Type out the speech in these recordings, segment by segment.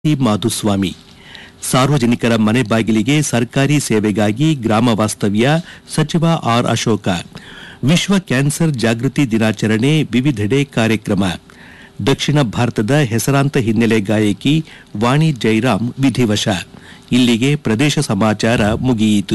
T Madhuswamy ಸಾರ್ವಜನಿಕರ ಮನೆ ಬಾಗಿಲಿಗೆ ಸರ್ಕಾರಿ ಸೇವೆಗಾಗಿ ಗ್ರಾಮ ವಾಸ್ತವ್ಯ ಸಚಿವ ಆರ್ ಅಶೋಕ ವಿಶ್ವ ಕ್ಯಾನ್ಸರ್ ಜಾಗೃತಿ ದಿನಾಚರಣೆ ವಿವಿಧೆಡೆ ಕಾರ್ಯಕ್ರಮ ದಕ್ಷಿಣ ಭಾರತದ ಹೆಸರಾಂತ ಹಿನ್ನೆಲೆ ಗಾಯಕಿ ವಾಣಿ ಜೈರಾಮ್ ವಿಧಿವಶ ಇಲ್ಲಿಗೆ ಪ್ರದೇಶ ಸಮಾಚಾರ ಮುಗಿಯಿತು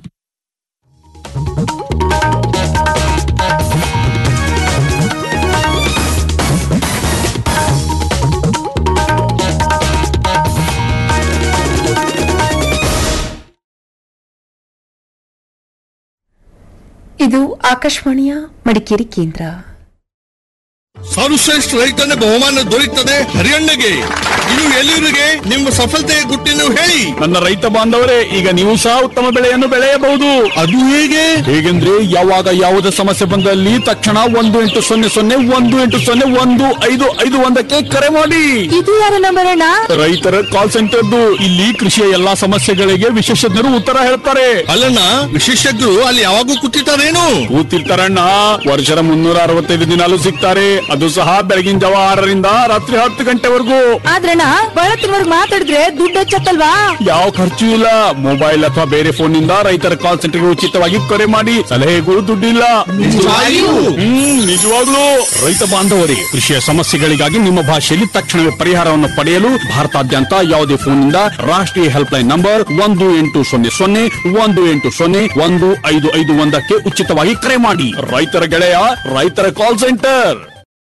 ಇದು ಆಕಾಶವಾಣಿಯ ಮಡಿಕೇರಿ ಕೇಂದ್ರ ಸರ್ವಶ್ರೇಷ್ಠ ರೈತನ ಬಹುಮಾನ ದೊರೆಯುತ್ತದೆ ಹರಿಯಣ್ಣಗೆ ಇದು ಎಲ್ಲಿವರಿಗೆ ನಿಮ್ಮ ಸಫಲತೆಯ ಗುಟ್ಟಿನ ಹೇಳಿ ನನ್ನ ರೈತ ಬಾಂಧವರೇ ಈಗ ನೀವು ಸಹ ಉತ್ತಮ ಬೆಳೆಯನ್ನು ಬೆಳೆಯಬಹುದು ಅದು ಹೇಗೆ ಹೇಗೆಂದ್ರೆ ಯಾವಾಗ ಯಾವುದೇ ಸಮಸ್ಯೆ ಬಂದಲ್ಲಿ ತಕ್ಷಣ ಒಂದು ಎಂಟು ಸೊನ್ನೆ ಸೊನ್ನೆ ಒಂದು ಎಂಟು ಸೊನ್ನೆ ಒಂದು ಐದು ಐದು ಒಂದಕ್ಕೆ ಕರೆ ಮಾಡಿ ಇದು ಯಾರ ನಂಬರ್ ಅಣ್ಣ ರೈತರ ಕಾಲ್ ಸೆಂಟರ್ದು ಇಲ್ಲಿ ಕೃಷಿಯ ಎಲ್ಲಾ ಸಮಸ್ಯೆಗಳಿಗೆ ವಿಶೇಷಜ್ಞರು ಉತ್ತರ ಹೇಳ್ತಾರೆ ಅಲ್ಲಣ್ಣ ವಿಶೇಷಜ್ಞರು ಅಲ್ಲಿ ಯಾವಾಗೂ ಕೂತಿರ್ತಾರೇನು ಕೂತಿರ್ತಾರಣ್ಣ ವರ್ಷದ ಮುನ್ನೂರ ಅರವತ್ತೈದು ದಿನಾಲು ಸಿಗ್ತಾರೆ ಅದು ಸಹ ಬೆಳಗಿನ ಜಾವ ಆರರಿಂದ ರಾತ್ರಿ ಹತ್ತು ಗಂಟೆವರೆಗೂ ಆದ್ರಣ್ಣ ಬಳತ್ತಿನವರ್ಗ್ ಮಾತಾಡಿದ್ರೆ ದುಡ್ಡು ಹೆಚ್ಚತ್ತಲ್ವಾ ಯಾವ ಖರ್ಚು ಇಲ್ಲ ಮೊಬೈಲ್ ಅಥವಾ ಬೇರೆ ಫೋನ್ ನಿಂದ ರೈತರ ಕಾಲ್ ಸೆಂಟರ್ಗೆ ಉಚಿತವಾಗಿ ಕರೆ ಮಾಡಿ ಸಲಹೆಗೂ ದುಡ್ಡಿಲ್ಲ ನಿಜವಾಗಿಯೂ? ಹ್ಮ್ ನಿಜವಾಗ್ಲೂ ರೈತ ಬಾಂಧವರೇ ಕೃಷಿಯ ಸಮಸ್ಯೆಗಳಿಗಾಗಿ ನಿಮ್ಮ ಭಾಷೆಯಲ್ಲಿ ತಕ್ಷಣವೇ ಪರಿಹಾರವನ್ನು ಪಡೆಯಲು ಭಾರತಾದ್ಯಂತ ಯಾವುದೇ ಫೋನ್ ನಿಂದ ರಾಷ್ಟ್ರೀಯ ಹೆಲ್ಪ್ ಲೈನ್ ನಂಬರ್ ಒಂದು ಎಂಟು ಸೊನ್ನೆ ಸೊನ್ನೆ ಒಂದು ಎಂಟು ಸೊನ್ನೆ ಒಂದು ಐದು ಐದು ಒಂದಕ್ಕೆ ಉಚಿತವಾಗಿ ಕರೆ ಮಾಡಿ ರೈತರ ಗೆಳೆಯ ರೈತರ ಕಾಲ್ ಸೆಂಟರ್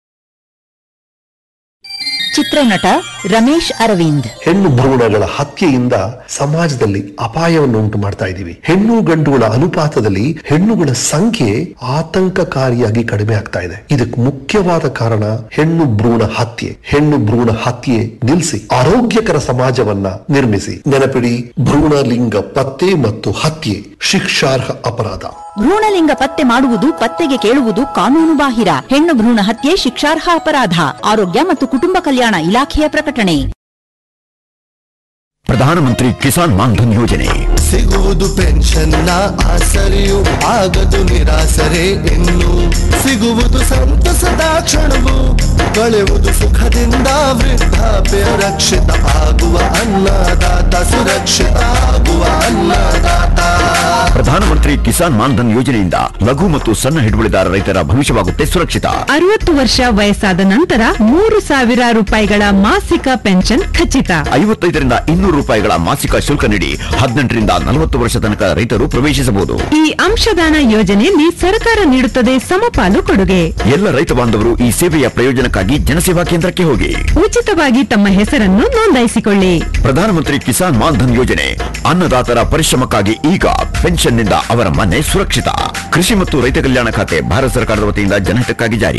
ಚಿತ್ರನಟ ರಮೇಶ್ ಅರವಿಂದ್ ಹೆಣ್ಣು ಭ್ರೂಣಗಳ ಹತ್ಯೆಯಿಂದ ಸಮಾಜದಲ್ಲಿ ಅಪಾಯವನ್ನು ಉಂಟು ಮಾಡ್ತಾ ಇದ್ದೀವಿ ಹೆಣ್ಣು ಗಂಡುಗಳ ಅನುಪಾತದಲ್ಲಿ ಹೆಣ್ಣುಗಳ ಸಂಖ್ಯೆ ಆತಂಕಕಾರಿಯಾಗಿ ಕಡಿಮೆ ಆಗ್ತಾ ಇದೆ ಇದಕ್ಕೆ ಮುಖ್ಯವಾದ ಕಾರಣ ಹೆಣ್ಣು ಭ್ರೂಣ ಹತ್ಯೆ ಹೆಣ್ಣು ಭ್ರೂಣ ಹತ್ಯೆ ನಿಲ್ಲಿಸಿ ಆರೋಗ್ಯಕರ ಸಮಾಜವನ್ನ ನಿರ್ಮಿಸಿ ನೆನಪಿಡಿ ಭ್ರೂಣ ಲಿಂಗ ಪತ್ತೆ ಮತ್ತು ಹತ್ಯೆ ಶಿಕ್ಷಾರ್ಹ ಅಪರಾಧ ಭ್ರೂಣಲಿಂಗ ಪತ್ತೆ ಮಾಡುವುದು ಪತ್ತೆಗೆ ಕೇಳುವುದು ಕಾನೂನು ಬಾಹಿರ ಹೆಣ್ಣು ಭ್ರೂಣ ಹತ್ಯೆ ಶಿಕ್ಷಾರ್ಹ ಅಪರಾಧ ಆರೋಗ್ಯ ಮತ್ತು ಕುಟುಂಬ ಕಲ್ಯಾಣ ಇಲಾಖೆಯ ಪ್ರಕಟಣೆ ಪ್ರಧಾನಮಂತ್ರಿ ಕಿಸಾನ್ ಮಾನ್ಧನ್ ಯೋಜನೆ ಸಿಗುವುದು ಪೆನ್ಷನ್ನ ಆಸರೆಯು ಆಗದು ನಿರಾಸರೆ ಇನ್ನು ಸಿಗುವುದು ಸಂತಸದ ಕ್ಷಣವು ಕಳೆಯುವುದು ಸುಖದಿಂದ ವೃದ್ಧಾಪ್ಯ ರಕ್ಷಿತ ಆಗುವ ಅನ್ನದಾತ ಸುರಕ್ಷಿತ ಆಗುವ ಅನ್ನದಾತ ಪ್ರಧಾನಮಂತ್ರಿ ಕಿಸಾನ್ ಮಾನ್ಧನ್ ಯೋಜನೆಯಿಂದ ಲಘು ಮತ್ತು ಸಣ್ಣ ಹಿಡುವಳಿದಾರ ರೈತರ ಭವಿಷ್ಯವಾಗುತ್ತೆ ಸುರಕ್ಷಿತ ಅರವತ್ತು ವರ್ಷ ವಯಸ್ಸಾದ ನಂತರ ಮೂರು ಸಾವಿರ ರೂಪಾಯಿಗಳ ಮಾಸಿಕ ಪೆನ್ಷನ್ ಖಚಿತ ಐವತ್ತೈದರಿಂದ ಇನ್ನೂರು ರೂಪಾಯಿಗಳ ಮಾಸಿಕ ಶುಲ್ಕ ನೀಡಿ ಹದಿನೆಂಟರಿಂದ ನಲವತ್ತು ವರ್ಷ ತನಕ ರೈತರು ಪ್ರವೇಶಿಸಬಹುದು ಈ ಅಂಶದಾನ ಯೋಜನೆಯಲ್ಲಿ ಸರ್ಕಾರ ನೀಡುತ್ತದೆ ಸಮಪಾಲು ಕೊಡುಗೆ ಎಲ್ಲ ರೈತ ಬಾಂಧವರು ಈ ಸೇವೆಯ ಪ್ರಯೋಜನಕ್ಕಾಗಿ ಜನಸೇವಾ ಕೇಂದ್ರಕ್ಕೆ ಹೋಗಿ ಉಚಿತವಾಗಿ ತಮ್ಮ ಹೆಸರನ್ನು ನೋಂದಾಯಿಸಿಕೊಳ್ಳಿ ಪ್ರಧಾನಮಂತ್ರಿ ಕಿಸಾನ್ ಮಾನ್ಧನ್ ಯೋಜನೆ ಅನ್ನದಾತರ ಪರಿಶ್ರಮಕ್ಕಾಗಿ ಈಗ ಪೆನ್ಷನ್ನಿಂದ ಅವರ ಮನೆ ಸುರಕ್ಷಿತ ಕೃಷಿ ಮತ್ತು ರೈತ ಕಲ್ಯಾಣ ಖಾತೆ ಭಾರತ ಸರ್ಕಾರದ ವತಿಯಿಂದ ಜನಹಿತಕ್ಕಾಗಿ ಜಾರಿ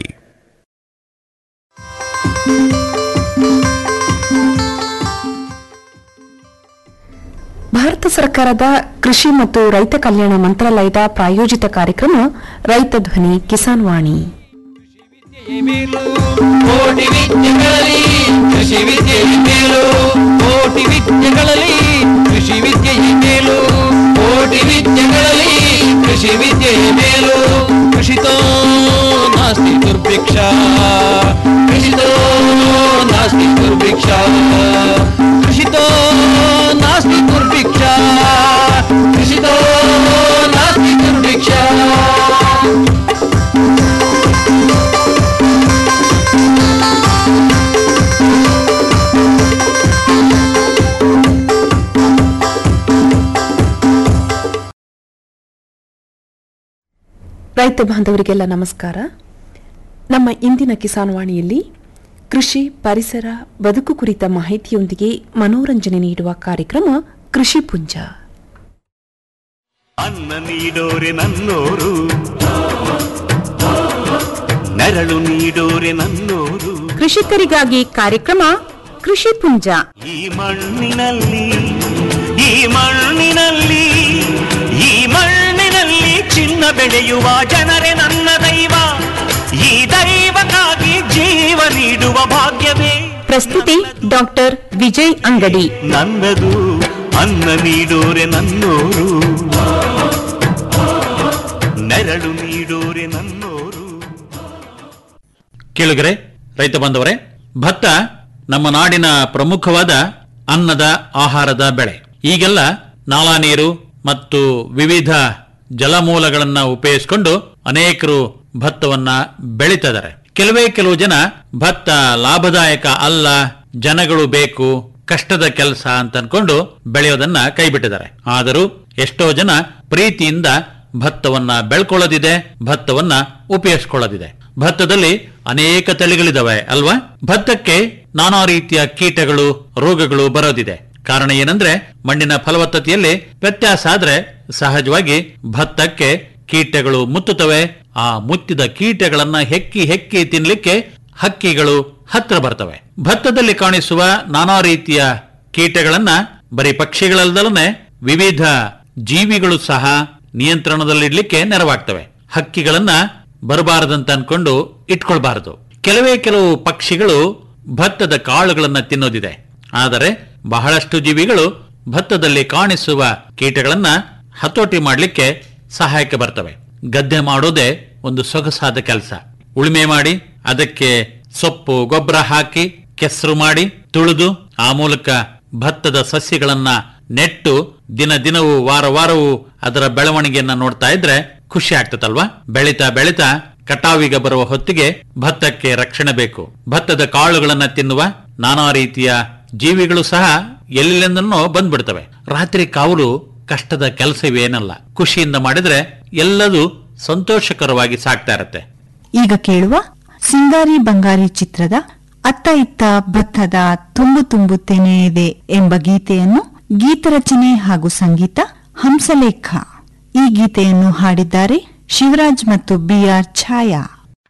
ಭಾರತ ಸರ್ಕಾರದ ಕೃಷಿ ಮತ್ತು ರೈತ ಕಲ್ಯಾಣ ಮಂತ್ರಾಲಯದ ಪ್ರಾಯೋಜಿತ ಕಾರ್ಯಕ್ರಮ ರೈತ ಧ್ವನಿ ಕಿಸಾನ್ ವಾಣಿ ಕೋಟಿ ವಿದ್ಯೆಗಳಲ್ಲಿ ಕೃಷಿ ವಿದ್ಯೆಯ ಮೇಲು ಕೋಟಿ ವಿದ್ಯೆಗಳಲ್ಲಿ ಕೃಷಿ ವಿದ್ಯೆಯ ಮೇಲು ಕೋಟಿ ವಿದ್ಯೆಗಳಲ್ಲಿ ಕೃಷಿ ವಿದ್ಯೆಯ ಮೇಲು ಕೃಷಿತೋ ನಾಸ್ತಿ ದುರ್ಭಿಕ್ಷ ಕೃಷಿತೋ ನಾಸ್ತಿ ದುರ್ಭಿಕ್ಷ ಕೃಷಿತೋ ನಾಸ್ತಿ ದುರ್ಭಿಕ್ಷ ಕೃಷಿತೋ ನಾಸ್ತಿ ದುರ್ಭಿಕ್ಷ ರೈತ ಬಾಂಧವರಿಗೆಲ್ಲ ನಮಸ್ಕಾರ ನಮ್ಮ ಇಂದಿನ ಕಿಸಾನ್ ವಾಣಿಯಲ್ಲಿ ಕೃಷಿ ಪರಿಸರ ಬದುಕು ಕುರಿತ ಮಾಹಿತಿಯೊಂದಿಗೆ ಮನೋರಂಜನೆ ನೀಡುವ ಕಾರ್ಯಕ್ರಮ ಕೃಷಿ ಪುಂಜ ಅನ್ನ ನೀಡೋರೆ ನನ್ನೋರು ನೆರಳು ನೀಡೋರೆ ನನ್ನೋರು ಕೃಷಿಕರಿಗಾಗಿ ಕಾರ್ಯಕ್ರಮ ಕೃಷಿ ಪುಂಜ ಈ ಮಣ್ಣಿನಲ್ಲಿ ಈ ಮಣ್ಣಿನಲ್ಲಿ ಈ ಮಣ್ಣಿನಲ್ಲಿ ಚಿನ್ನ ಬೆಳೆಯುವ ಜನರೇ ನನ್ನ ದೈವ ಈ ದೈವಕ್ಕಾಗಿ ಜೀವ ನೀಡುವ ಭಾಗ್ಯವೇ ಪ್ರಸ್ತುತಿ ಡಾಕ್ಟರ್ ವಿಜಯ್ ಅಂಗಡಿ ನನ್ನದು ಅನ್ನ ನೀಡೋರೆ ನನ್ನೋರು ನೆರಳು ನೀಡೋರೆ ನನ್ನೋರು ಕೇಳುಗರೆ ರೈತ ಬಾಂಧವರೇ ಭತ್ತ ನಮ್ಮ ನಾಡಿನ ಪ್ರಮುಖವಾದ ಅನ್ನದ ಆಹಾರದ ಬೆಳೆ ಈಗೆಲ್ಲ ನಾಲಾ ನೀರು ಮತ್ತು ವಿವಿಧ ಜಲಮೂಲಗಳನ್ನ ಉಪಯೋಗಿಸಿಕೊಂಡು ಅನೇಕರು ಭತ್ತವನ್ನ ಬೆಳೀತಿದ್ದಾರೆ ಕೆಲವೇ ಕೆಲವು ಜನ ಭತ್ತ ಲಾಭದಾಯಕ ಅಲ್ಲ ಜನಗಳು ಬೇಕು ಕಷ್ಟದ ಕೆಲಸ ಅಂತ ಅನ್ಕೊಂಡು ಬೆಳೆಯೋದನ್ನ ಕೈಬಿಟ್ಟಿದ್ದಾರೆ ಆದರೂ ಎಷ್ಟೋ ಜನ ಪ್ರೀತಿಯಿಂದ ಭತ್ತವನ್ನ ಬೆಳ್ಕೊಳ್ಳೋದಿದೆ ಭತ್ತವನ್ನ ಉಪಯೋಗಿಸ್ಕೊಳ್ಳೋದಿದೆ ಭತ್ತದಲ್ಲಿ ಅನೇಕ ತಳಿಗಳಿದಾವೆ ಅಲ್ವಾ ಭತ್ತಕ್ಕೆ ನಾನಾ ರೀತಿಯ ಕೀಟಗಳು ರೋಗಗಳು ಬರೋದಿದೆ ಕಾರಣ ಏನಂದ್ರೆ ಮಣ್ಣಿನ ಫಲವತ್ತತೆಯಲ್ಲಿ ವ್ಯತ್ಯಾಸ ಆದ್ರೆ ಸಹಜವಾಗಿ ಭತ್ತಕ್ಕೆ ಕೀಟಗಳು ಮುತ್ತುತ್ತವೆ ಆ ಮುತ್ತಿದ ಕೀಟಗಳನ್ನ ಹೆಕ್ಕಿ ಹೆಕ್ಕಿ ತಿನ್ಲಿಕ್ಕೆ ಹಕ್ಕಿಗಳು ಹತ್ರ ಬರ್ತವೆ ಭತ್ತದಲ್ಲಿ ಕಾಣಿಸುವ ನಾನಾ ರೀತಿಯ ಕೀಟಗಳನ್ನ ಬರೀ ಪಕ್ಷಿಗಳಲ್ದಲನೆ ವಿವಿಧ ಜೀವಿಗಳು ಸಹ ನಿಯಂತ್ರಣದಲ್ಲಿಡ್ಲಿಕ್ಕೆ ನೆರವಾಗ್ತವೆ ಹಕ್ಕಿಗಳನ್ನ ಬರಬಾರದಂತ ಅನ್ಕೊಂಡು ಇಟ್ಕೊಳ್ಬಾರದು ಕೆಲವೇ ಕೆಲವು ಪಕ್ಷಿಗಳು ಭತ್ತದ ಕಾಳುಗಳನ್ನ ತಿನ್ನೋದಿದೆ ಆದರೆ ಬಹಳಷ್ಟು ಜೀವಿಗಳು ಭತ್ತದಲ್ಲಿ ಕಾಣಿಸುವ ಕೀಟಗಳನ್ನ ಹತೋಟಿ ಮಾಡಲಿಕ್ಕೆ ಸಹಾಯಕ್ಕೆ ಬರ್ತವೆ ಗದ್ದೆ ಮಾಡೋದೇ ಒಂದು ಸೊಗಸಾದ ಕೆಲಸ ಉಳುಮೆ ಮಾಡಿ ಅದಕ್ಕೆ ಸೊಪ್ಪು ಗೊಬ್ಬರ ಹಾಕಿ ಕೆಸರು ಮಾಡಿ ತುಳಿದು ಆ ಮೂಲಕ ಭತ್ತದ ಸಸ್ಯಗಳನ್ನ ನೆಟ್ಟು ದಿನ ದಿನವೂ ವಾರ ವಾರವೂ ಅದರ ಬೆಳವಣಿಗೆಯನ್ನ ನೋಡ್ತಾ ಇದ್ರೆ ಖುಷಿ ಆಗ್ತದಲ್ವಾ ಬೆಳಿತಾ ಬೆಳಿತಾ ಕಟಾವಿಗೆ ಬರುವ ಹೊತ್ತಿಗೆ ಭತ್ತಕ್ಕೆ ರಕ್ಷಣೆ ಬೇಕು ಭತ್ತದ ಕಾಳುಗಳನ್ನ ತಿನ್ನುವ ನಾನಾ ರೀತಿಯ ಜೀವಿಗಳು ಸಹ ಎಲ್ಲೆಂದನೋ ಬಂದ್ಬಿಡ್ತವೆ ರಾತ್ರಿ ಕಾವಲು ಕಷ್ಟದ ಕೆಲಸವೇನಲ್ಲ ಖುಷಿಯಿಂದ ಮಾಡಿದ್ರೆ ಎಲ್ಲದೂ ಸಂತೋಷಕರವಾಗಿ ಸಾಗ್ತಾ ಇರತ್ತೆ ಈಗ ಕೇಳುವ ಸಿಂಗಾರಿ ಬಂಗಾರಿ ಚಿತ್ರದ ಅತ್ತ ಇತ್ತ ಭತ್ತದ ತುಂಬು ತುಂಬು ತೆನೆ ಇದೆ ಎಂಬ ಗೀತೆಯನ್ನು ಗೀತರಚನೆ ಹಾಗೂ ಸಂಗೀತ ಹಂಸಲೇಖ ಈ ಗೀತೆಯನ್ನು ಹಾಡಿದ್ದಾರೆ ಶಿವರಾಜ್ ಮತ್ತು ಬಿಆರ್ ಛಾಯಾ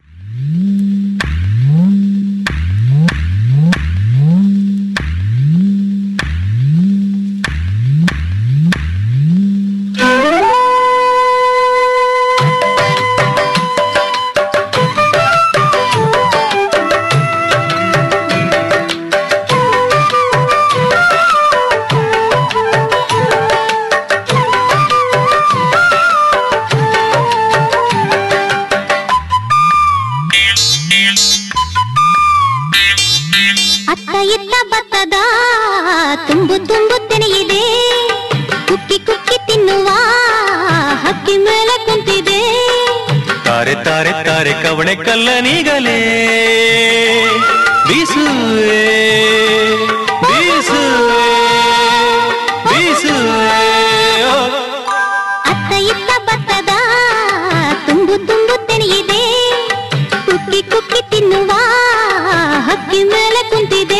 ಅತ್ತ ಇತ್ತ ಭತ್ತದ ತುಂಬು ತುಂಬು ತೆನೆಯಿದೆ ಕುಕ್ಕಿ ಕುಕ್ಕಿ ತಿನ್ನುವ ಹಕ್ಕಿ ಮೇಲೆ ಕುಂತಿದೆ ತಾರೆ ತಾರೆ ತಾರೆ ಕವಣೆ ಕಲ್ಲನಿಗಲೇ ಬೀಸುವೆ ಬೀಸುವೆ ಬೀಸುವೆ ಓ. ಅತ್ತ ಇತ್ತ ಭತ್ತದ ತುಂಬು ತುಂಬು ತೆನೆಯಿದೆ ಕುಕ್ಕಿ ಕುಕ್ಕಿ ತಿನ್ನುವ ಹಕ್ಕಿ ಮೇಲೆ ಕುಂತಿದೆ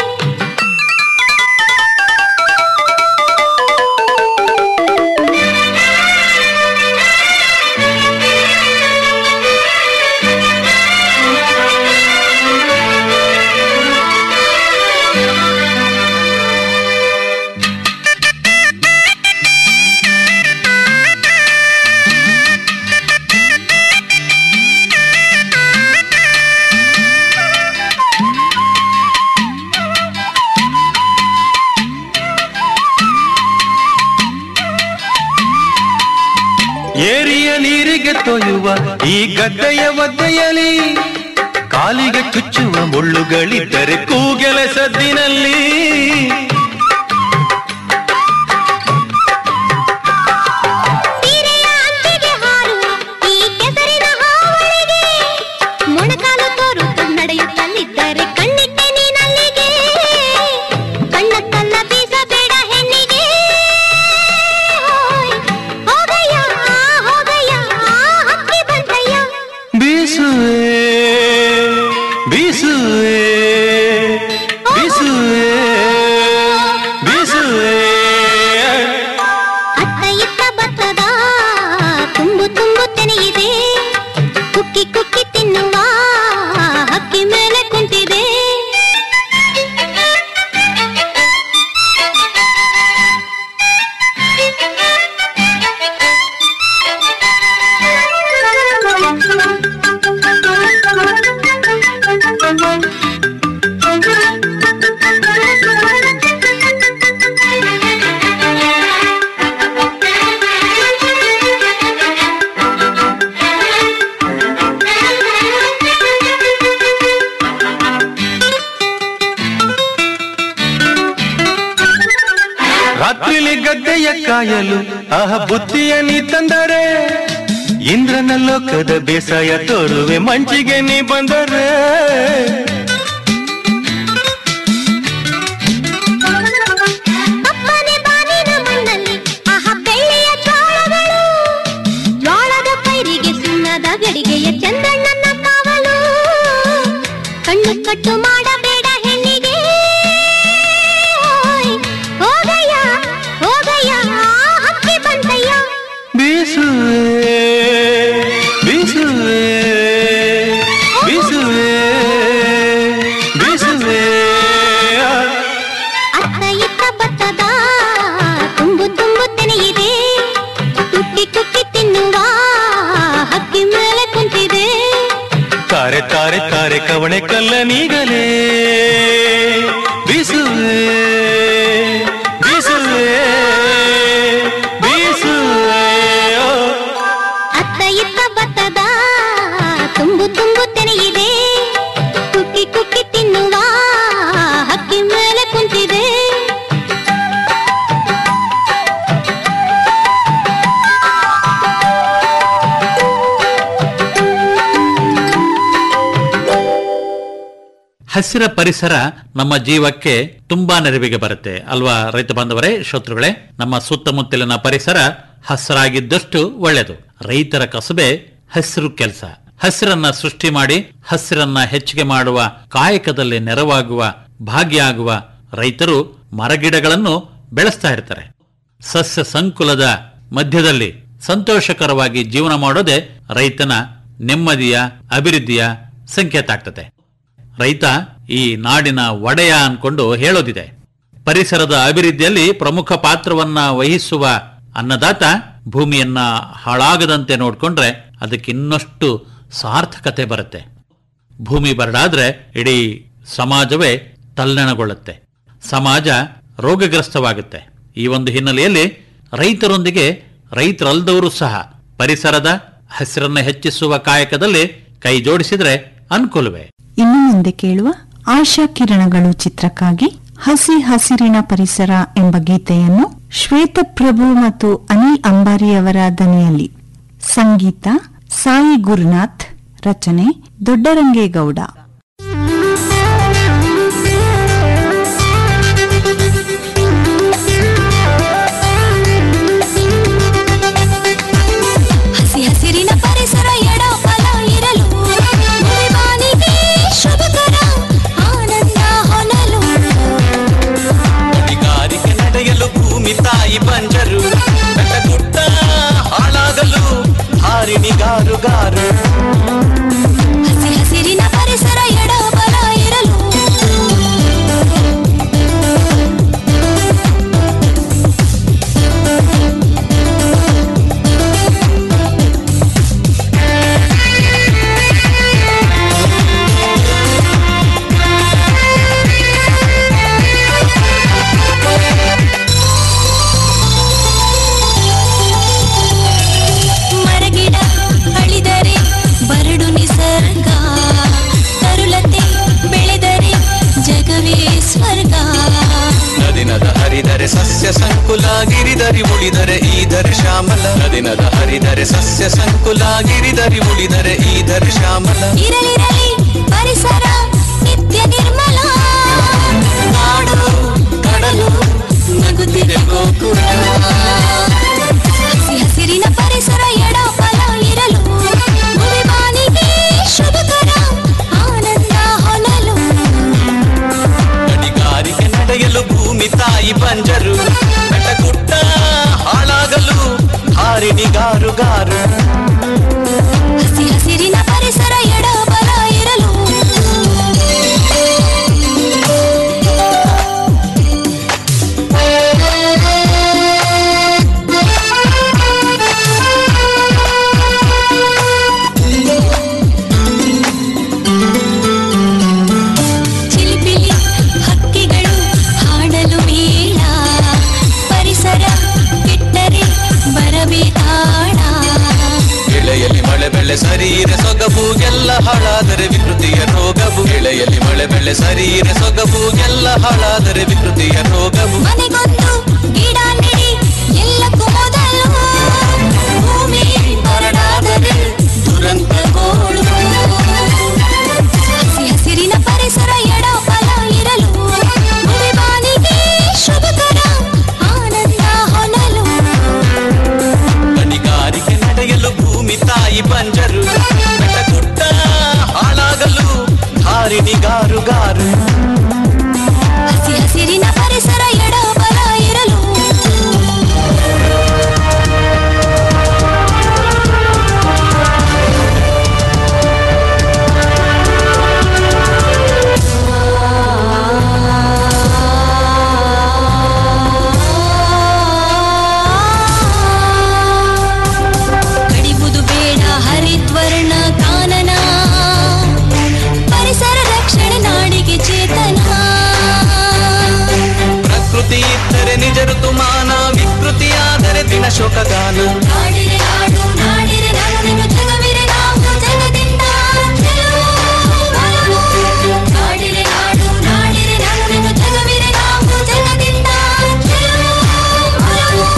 ಏರಿಯ ನೀರಿಗೆ ತೊಯ್ಯುವ ಈ ಗದ್ದೆಯ ಒದ್ದೆಯಲಿ ಕಾಲಿಗೆ ಚುಚ್ಚುವ ಮುಳ್ಳುಗಳಿದ್ದರೆ ಕೂಗೆಲೆ ಸದ್ದಿನಲ್ಲಿ ಅಂಚಿಗೆ ಹಾರುವ ಈ ಕೆಸರಿನ ಹಾವಳಿಗೆ ಮೊಣಕಾಲು ತೋರುತ್ತ ನಡೆಯುತ್ತಲಿದ್ದರೆ ಕಣ್ಣಿಟ್ಟೆ ನೀನಲ್ಲಿಗೆ ಕಣ್ಣತ್ತಲ್ಲ ಬೀಸಬೇಡ ಹೆಣ್ಣಿಗೆ ಹೋಯ್, ಹೋಗಯ್ಯ ಹೋಗಯ್ಯ ಹಕ್ಕಿ ಬಂದಯ್ಯ ಬೀಸುವೆ ಬೀಸುವೆ ಬೀಸುವೆ ರಾತ್ರಿಲಿ ಗದ್ದೆಯ ಕಾಯಲು ಆಹ ಬುದ್ಧಿಯ ನೀ ತಂದರೆ ಇಂದ್ರನ ಲೋಕದ ಬೇಸಾಯ ತೋರುವೆ ಮಂಚಿಗೆ ನೀ ಬಂದರೆ ಅಪ್ಪನೆ ಬಾನಿನ ಮಣ್ಣಲ್ಲಿ ಆಹ ಬೆಳ್ಳಿಯ ಜ್ವಾಳಗಳು ಜ್ವಾಳದ ಪೈರಿಗೆ ಸುಣ್ಣದ ಗಡಿಗೆಯ ಚಂದಣ್ಣನ ಕಾವಲು ಕಣ್ಣು ಕಟ್ಟು ಮಾಡಬೇಡ ಹೆಣ್ಣಿಗೆ ಓಯ್, ಹೋಗಯ್ಯ ಹೋಗಯ್ಯ ಹಕ್ಕಿ ಬಂತಯ್ಯ ಬೀಸುವೆ ಬೀಸುವೆ ಬೀಸುವೆ ಬೀಸುವೆ ಅತ್ತ ಇತ್ತ ಭತ್ತದ ತುಂಬು ತುಂಬು ತೆನೆಯಿದೆ ಕುಕ್ಕಿ ಕುಕ್ಕಿ ತಿನ್ನುವ ಹಕ್ಕಿ ಮೇಲೆ ಕುಂತಿದೆ ತಾರೆ ತಾರೆ ತಾರೆ ಕವಣೆ ಕಲ್ಲನೀಗಲೇ ಬೀಸುವೆ ಬೀಸುವೆ ಬೀಸುವೆ ಓ. ಅತ್ತ ಇತ್ತ ಭತ್ತದ ತುಂಬು ತುಂಬು ತೆನೆಯಿದೆ ಕುಕ್ಕಿ ಕುಕ್ಕಿ ತಿನ್ನುವ ಹಕ್ಕಿ ಮೇಲೆ ಕುಂತಿದೆ ಹಸಿರ ಪರಿಸರ ನಮ್ಮ ಜೀವಕ್ಕೆ ತುಂಬಾ ನೆರವಿಗೆ ಬರುತ್ತೆ ಅಲ್ವಾ ರೈತ ಬಾಂಧವರೇ ಶ್ರೋತೃಗಳೇ ನಮ್ಮ ಸುತ್ತಮುತ್ತಲಿನ ಪರಿಸರ ಹಸಿರಾಗಿದ್ದಷ್ಟು ಒಳ್ಳೆಯದು ರೈತರ ಕಸಬೆ ಹಸಿರು ಕೆಲಸ ಹಸಿರನ್ನ ಸೃಷ್ಟಿ ಮಾಡಿ ಹಸಿರನ್ನ ಹೆಚ್ಚಿಗೆ ಮಾಡುವ ಕಾಯಕದಲ್ಲಿ ನೆರವಾಗುವ ಭಾಗಿಯಾಗುವ ರೈತರು ಮರಗಿಡಗಳನ್ನು ಬೆಳೆಸ್ತಾ ಇರ್ತಾರೆ ಸಸ್ಯ ಸಂಕುಲದ ಮಧ್ಯದಲ್ಲಿ ಸಂತೋಷಕರವಾಗಿ ಜೀವನ ಮಾಡೋದೇ ರೈತನ ನೆಮ್ಮದಿಯ ಅಭಿವೃದ್ಧಿಯ ಸಂಕೇತ ಆಗ್ತದೆ ರೈತ ಈ ನಾಡಿನ ಒಡೆಯ ಅನ್ಕೊಂಡು ಹೇಳೋದಿದೆ ಪರಿಸರದ ಅಭಿವೃದ್ಧಿಯಲ್ಲಿ ಪ್ರಮುಖ ಪಾತ್ರವನ್ನ ವಹಿಸುವ ಅನ್ನದಾತ ಭೂಮಿಯನ್ನ ಹಾಳಾಗದಂತೆ ನೋಡ್ಕೊಂಡ್ರೆ ಅದಕ್ಕೆ ಇನ್ನಷ್ಟು ಸಾರ್ಥಕತೆ ಬರುತ್ತೆ ಭೂಮಿ ಬರಡಾದ್ರೆ ಇಡೀ ಸಮಾಜವೇ ತಲ್ಲಣಗೊಳ್ಳುತ್ತೆ ಸಮಾಜ ರೋಗಗ್ರಸ್ತವಾಗುತ್ತೆ ಈ ಒಂದು ಹಿನ್ನೆಲೆಯಲ್ಲಿ ರೈತರೊಂದಿಗೆ ರೈತರಲ್ದವರು ಸಹ ಪರಿಸರದ ಹಸಿರನ್ನ ಹೆಚ್ಚಿಸುವ ಕಾಯಕದಲ್ಲಿ ಕೈ ಜೋಡಿಸಿದ್ರೆ ಅನುಕೂಲವೇ ಇನ್ನು ಮುಂದೆ ಕೇಳುವ ಆಶಾ ಕಿರಣಗಳು ಚಿತ್ರಕ್ಕಾಗಿ ಹಸಿ ಹಸಿರಿನ ಪರಿಸರ ಎಂಬ ಗೀತೆಯನ್ನು ಶ್ವೇತಪ್ರಭು ಮತ್ತು ಅನಿಲ್ ಅಂಬಾರಿಯವರ ದನಿಯಲ್ಲಿ ಸಂಗೀತ ಸಾಯಿ ಗುರುನಾಥ್ ರಚನೆ ದೊಡ್ಡರಂಗೇಗೌಡ ಹಸಿ ಹಸಿರಿನ ಪರಿಸರ ಎಡ ಫಲ ಇರಲು ಮುಳಿವಾನಿಗೆ ಶುಭಕರ ಆನಂದ ಹೊನಲು ಅಧಿಕಾರಿಗೆ ನಡೆಯಲು ಭೂಮಿ ತಾಯಿ ಬಂಜರು ಬೆಟ್ಟಗುಡ್ಡ ಹಾಳಾಗಲು ಹಾರಿಣಿಗಾರುಗಾರು ಹಸಿ ಹಸಿರಿನ ಪರಿಸರ ಎಡ ಫಲ ಇರಲು ಮರಗಿಡ ಅಳಿದರೆ ಬರಡು ನಿಸರ್ಗ ತರುಲತೆ ಬೆಳೆದರೆ ಜಗವೇ ಸ್ವರ್ಗ ನದಿನದ ಹರಿದರೆ ಸಸ್ಯ ಸಂಕುಲ ಗಿರಿದರಿ ಉಳಿದರೆ ಈಧರ್ ಶ್ಯಾಮಲ ನದಿನದ ಹರಿದರೆ ಸಸ್ಯ ಸಂಕುಲ ಗಿರಿದರಿ ಉಳಿದರೆ ಈಧರ್ ಶ್ಯಾಮಲ ಇರಲಿರಲಿ ಪರಿಸರ ನಿತ್ಯ ನಿರ್ಮಲ ನಾಡು ಕಡಲು ನಗುತ್ತಿದೆ ಗೋಕುಲ ಹಸಿ ಹಸಿರಿನ ಪರಿಸರ ಎಡ ಫಲ ಇರಲು ಮುಳಿವಾನಿಗೆ ಶುಭಕರ ಆನಂದ ಹೊನಲು ಗಣಿಗಾರಿಕೆ ನಡೆಯಲು ಭೂಮಿ ತಾಯಿ ಬಂಜರು ಬೆಟ್ಟಗುಡ್ಡ ಹಾಳಾಗಲು ಹಾರಿಣಿಗಾರುಗಾರು ಹಸಿ ಹಸಿರಿನ ಪರಿಸರ ಎಡ ಫಲ ಇರಲು ಚಿಲಿಪಿಲಿ ಹಕ್ಕಿಗಳು ಹಾಡಲು ಮೇಳ ಪರಿಸರ ಕೆಟ್ಟರೆ ಬರಬೇ ತಾಳ ಎಳೆಯಲ್ಲಿ ಮಳೆ ಬೆಳೆ ಶರೀರ ಸೊಗಬು ಎಲ್ಲ ಹಾಳಾದರೆ ವಿಕೃತಿಯ ರೋಗವು ಎಳೆಯಲ್ಲಿ ಮಳೆ ಬೆಳೆ ಶರೀರ ಸೊಗಬು ಎಲ್ಲ ಹಾಳಾದರೆ ವಿಕೃತಿಯ ರೋಗವು ಮನೆಗೊಂದು ಗಿಡ ಆದರೆ ನಿಜ ಋತುಮಾನ ವಿಕೃತಿಯಾದರೆ ದಿನ ಶೋಕಗಾನ ನಾಡಿರೆ ನಾಡು ನಾಡಿರೆ ನಾನು ನಿನ್ನ ಜಗವಿರೆ ನಾವು ಜಗದಿಂದ ಗೆಲುವು ಬಲವು. ನಾಡಿರೆ ನಾಡು ನಾಡಿರೆ ನಾನು ನಿನ್ನ ಜಗವಿರೆ ನಾವು ಜಗದಿಂದ ಗೆಲುವು ಬಲವು.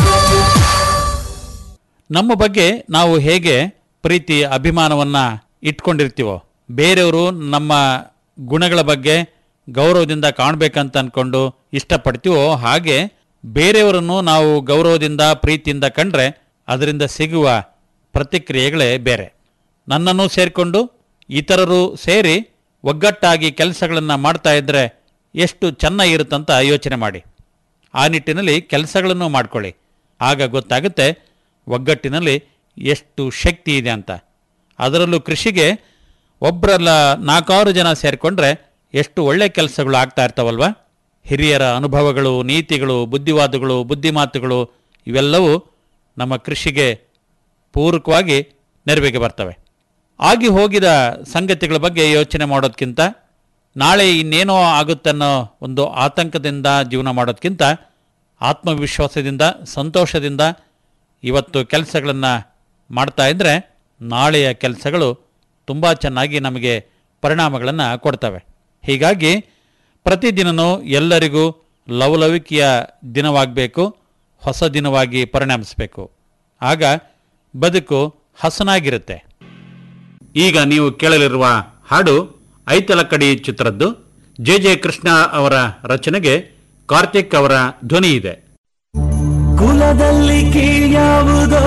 ನಮ್ಮ ಬಗ್ಗೆ ನಾವು ಹೇಗೆ ಪ್ರೀತಿ ಅಭಿಮಾನವನ್ನ ಇಟ್ಕೊಂಡಿರ್ತೀವೋ ಬೇರೆಯವರು ನಮ್ಮ ಗುಣಗಳ ಬಗ್ಗೆ ಗೌರವದಿಂದ ಕಾಣಬೇಕಂತ ಅನ್ಕೊಂಡು ಇಷ್ಟಪಡ್ತೀವೋ ಹಾಗೆ ಬೇರೆಯವರನ್ನು ನಾವು ಗೌರವದಿಂದ ಪ್ರೀತಿಯಿಂದ ಕಂಡ್ರೆ ಅದರಿಂದ ಸಿಗುವ ಪ್ರತಿಕ್ರಿಯೆಗಳೇ ಬೇರೆ ನನ್ನನ್ನು ಸೇರಿಕೊಂಡು ಇತರರು ಸೇರಿ ಒಗ್ಗಟ್ಟಾಗಿ ಕೆಲಸಗಳನ್ನು ಮಾಡ್ತಾ ಇದ್ದರೆ ಎಷ್ಟು ಚೆನ್ನಾಗಿರುತ್ತಂತ ಯೋಚನೆ ಮಾಡಿ ಆ ನಿಟ್ಟಿನಲ್ಲಿ ಕೆಲಸಗಳನ್ನು ಮಾಡ್ಕೊಳ್ಳಿ ಆಗ ಗೊತ್ತಾಗುತ್ತೆ ಒಗ್ಗಟ್ಟಿನಲ್ಲಿ ಎಷ್ಟು ಶಕ್ತಿ ಇದೆ ಅಂತ ಅದರಲ್ಲೂ ಕೃಷಿಗೆ ಒಬ್ಬರಲ್ಲ ನಾಲ್ಕಾರು ಜನ ಸೇರಿಕೊಂಡ್ರೆ ಎಷ್ಟು ಒಳ್ಳೆ ಕೆಲಸಗಳು ಆಗ್ತಾ ಇರ್ತಾವಲ್ವ ಹಿರಿಯರ ಅನುಭವಗಳು ನೀತಿಗಳು ಬುದ್ಧಿವಾದಗಳು ಬುದ್ಧಿಮಾತುಗಳು ಇವೆಲ್ಲವೂ ನಮ್ಮ ಕೃಷಿಗೆ ಪೂರಕವಾಗಿ ನೆರವಿಗೆ ಬರ್ತವೆ ಆಗಿ ಹೋಗಿದ ಸಂಗತಿಗಳ ಬಗ್ಗೆ ಯೋಚನೆ ಮಾಡೋದಕ್ಕಿಂತ ನಾಳೆ ಇನ್ನೇನೋ ಆಗುತ್ತನ್ನೋ ಒಂದು ಆತಂಕದಿಂದ ಜೀವನ ಮಾಡೋದಕ್ಕಿಂತ ಆತ್ಮವಿಶ್ವಾಸದಿಂದ ಸಂತೋಷದಿಂದ ಇವತ್ತು ಕೆಲಸಗಳನ್ನು ಮಾಡ್ತಾ ಇದ್ದರೆ ನಾಳೆಯ ಕೆಲಸಗಳು ತುಂಬ ಚೆನ್ನಾಗಿ ನಮಗೆ ಪರಿಣಾಮಗಳನ್ನು ಕೊಡ್ತವೆ ಹೀಗಾಗಿ ಪ್ರತಿದಿನವೂ ಎಲ್ಲರಿಗೂ ಲವಲವಿಕೆಯ ದಿನವಾಗಬೇಕು ಹೊಸ ದಿನವಾಗಿ ಪರಿಣಮಿಸಬೇಕು ಆಗ ಬದುಕು ಹಸನಾಗಿರುತ್ತೆ ಈಗ ನೀವು ಕೇಳಲಿರುವ ಹಾಡು ಐತಲಕಡಿ ಚಿತ್ರದ್ದು ಜೆ ಜೆ ಕೃಷ್ಣ ಅವರ ರಚನೆಗೆ ಕಾರ್ತಿಕ್ ಅವರ ಧ್ವನಿ ಇದೆ ಕುಲದಲ್ಲಿ ಕೀಳ್ಯಾವುದೋ